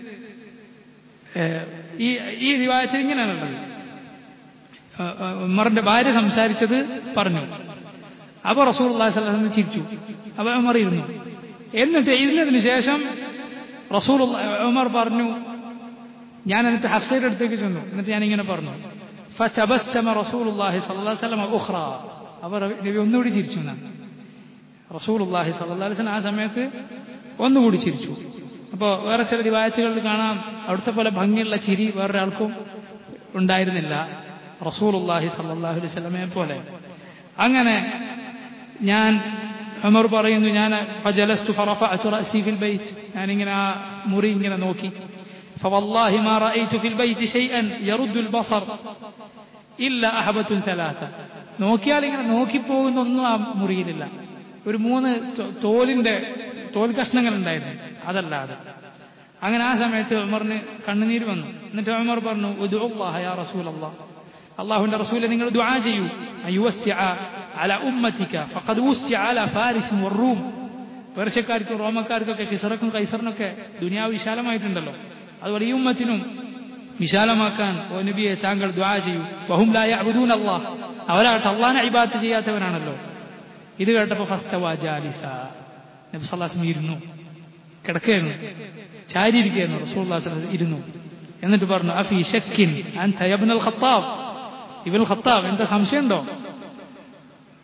ഏഹ്, ഈ ഈ റിവായത്തിൽ ഇങ്ങനെയാണുള്ളത് ഏഹ്, ഏഹ്, ഉമറിന്റെ ഭാര്യ സംസാരിച്ചത് പറഞ്ഞു അപ്പൊ റസൂൽ അള്ളാഹു ചിരിച്ചു അപ്പൊ ഉമർ ഇരുന്നു എന്നിട്ട് ഇരുന്നതിന് ശേഷം റസൂൽ ഉമർ പറഞ്ഞു ഞാൻ എന്നിട്ട് ഹഫ്സയുടെ അടുത്തേക്ക് ചെന്നു എന്നിട്ട് ഞാൻ ഇങ്ങനെ പറഞ്ഞു ഫതബസ്സമ റസൂലുള്ളാഹി സ്വല്ലല്ലാഹു അലൈഹി വസല്ലം ഉഖ്റ അവർ നബി ഒന്നുകൂടി ചിരിച്ചു എന്നാണ് റസൂലുള്ളാഹി സ്വല്ലല്ലാഹു അലൈഹി വസല്ലം ആ സമയത്ത് ഒന്നുകൂടി ചിരിച്ചു അപ്പോൾ വേറെ ചില റിവായത്തുകളിൽ കാണാം അവിടുത്തെ പോലെ ഭംഗിയുള്ള ചിരി വേറൊരാൾക്കും ഉണ്ടായിരുന്നില്ല റസൂലുള്ളാഹി സ്വല്ലല്ലാഹു അലൈഹി വസല്ലമയെ പോലെ അങ്ങനെ ഞാൻ ഉമർ പറയുന്നു ഞാൻ ഫജലസ്തു ഫറഫഅതു റഅസി ഫിൽ ബൈത്ത് ഞാനിങ്ങനെ ആ മുറി ഇങ്ങനെ നോക്കി فوالله ما رأيت في البيت شيئا يرد البصر إلا أحبة ثلاثة നോക്കിയാൽ ഇങ്ങനെ നോക്കിപ്പോകുന്ന ഒന്നും ആ മുറിയിലില്ല ഒരു മൂന്ന് തോ- തോലിന്റെ തോൽ കഷ്ണങ്ങൾ ഉണ്ടായിരുന്നു അതല്ലാതെ അങ്ങനെ ആ സമയത്ത് ഉമറിന് കണ്ണുനീര് വന്നു എന്നിട്ട് ഉമർ പറഞ്ഞു ഉദ്ഉല്ലാഹ യാ റസൂലല്ലാഹ് അള്ളാഹുവിന്റെ റസൂലെ നിങ്ങൾ ദുആ ചെയ്യൂ അയ്യുവസ്യ അല ഉമ്മത്തിക ഫഖദ് ഉസ്യ അല ഫാരിസ് വറൂം പേർഷ്യക്കാർക്കും റോമക്കാർക്കൊക്കെ കിസറക്കും കൈസറിനൊക്കെ ദുനിയാവ് വിശാലമായിട്ടുണ്ടല്ലോ അതുപോലെ ഈ ഉമ്മത്തിനും വിശാലമാക്കാൻ ഓ നബിയെ താങ്കൾ ദ്വാ ചെയ്യൂ വഹും ലായ അബുദൂൻ അള്ളാഹ് അവരാകട്ടെ അള്ളാനെ ഇബാത്ത് ചെയ്യാത്തവനാണല്ലോ ഇത് കേട്ടപ്പോൾ ഫസ്തവാജാലിസ നബി സല്ലാസ്മി ഇരുന്നു കിടക്കുകയായിരുന്നു ചാരിയിരിക്കുകയായിരുന്നു റസൂൽ ഇരുന്നു എന്നിട്ട് പറഞ്ഞു അഫി ഷക്കിൻ അൻത യബ്നൽ ഖത്താബ് ഇബ്നുൽ ഖത്താബ് എന്താ സംശയമുണ്ടോ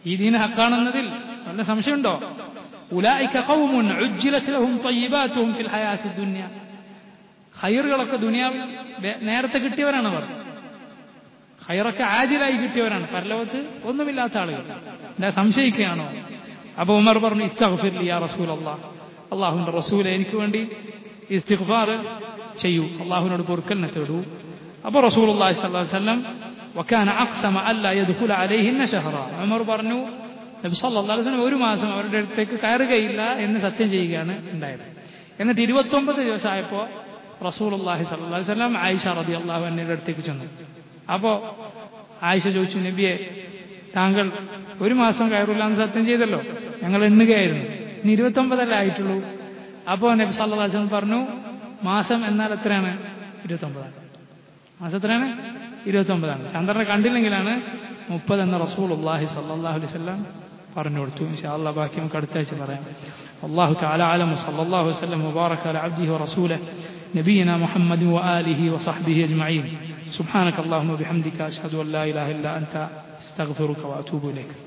ഈ ദീൻ ഹക്കാണെന്നതിൽ വല്ല സംശയമുണ്ടോ ഉലായിക്ക ഖൗമുൻ ഉജ്ജിലത് ലഹും തയ്യിബാതുഹും ഫിൽ ഹയാത്തി ദുനിയ ഖൈറുകളൊക്കെ ദുനിയാവിൽ വേ- നേരത്തെ കിട്ടിയവരാണ് അവർ ഖൈറൊക്കെ ആജിലായി കിട്ടിയവരാണ് പരലോകത്ത് ഒന്നുമില്ലാത്ത ആളുകൾ എന്താ സംശയിക്കുകയാണോ അപ്പൊ ഉമർ പറഞ്ഞു ഇസ്തഗ്ഫിർ ലി യാ റസൂൽ അള്ളാഹ് അള്ളാഹുവിന്റെ റസൂൽ എനിക്ക് വേണ്ടി ഇസ്തിഗ്ഫാർ ചെയ്യൂ അള്ളാഹുവിനോട് പൊറുക്കലിനെ തേടൂ അപ്പൊ റസൂൽ അള്ളാഹി സ്വല്ലല്ലാഹു അലൈഹി വസല്ലം വക്കാന അഖ്സമ അല്ല യദ്ഖുല അലൈഹിന്ന ഷഹറ ഉമർ പറഞ്ഞു നബി സല്ലല്ലാഹു അലൈഹി വസല്ലം ഒരു മാസം അവരുടെ അടുത്തേക്ക് കയറുകയില്ല എന്ന് സത്യം ചെയ്യുകയാണ് ഉണ്ടായത് എന്നിട്ട് ഇരുപത്തൊമ്പത് ദിവസമായപ്പോൾ റസൂൽ അള്ളാഹി സല്ലല്ലാഹു അലൈഹി വസല്ലം ആയിഷ റളിയല്ലാഹു അൻഹയുടെ അടുത്തേക്ക് ചെന്നു അപ്പോ ആയിഷ ചോദിച്ചു നബിയെ താങ്കൾ ഒരു മാസം കയറില്ല എന്ന് സത്യം ചെയ്തല്ലോ ഞങ്ങൾ എണ്ണുകയായിരുന്നു ഇനി ഇരുപത്തൊമ്പതല്ലേ ആയിട്ടുള്ളൂ അപ്പോൾ നബി സല്ലല്ലാഹു അലൈഹി വസല്ലം പറഞ്ഞു മാസം എന്നാൽ എത്രയാണ് ഇരുപത്തൊമ്പതാണ് മാസം എത്രയാണ് ഇരുപത്തൊമ്പതാണ് ചന്ദ്രനെ കണ്ടില്ലെങ്കിലാണ് മുപ്പത് എന്ന റസൂൽ അള്ളാഹി സല്ലല്ലാഹു അലൈഹി വസല്ലം പറഞ്ഞു കൊടുത്തു ഇൻഷാ അള്ളാഹ് ബാക്കി നമുക്ക് അടുത്ത ആഴ്ച പറയാം والله تعالى أعلم وصلى الله وسلم وبارك على عبده ورسوله نبينا محمد وآله وصحبه أجمعين سبحانك اللهم وبحمدك أشهد أن لا إله إلا أنت استغفرك وأتوب إليك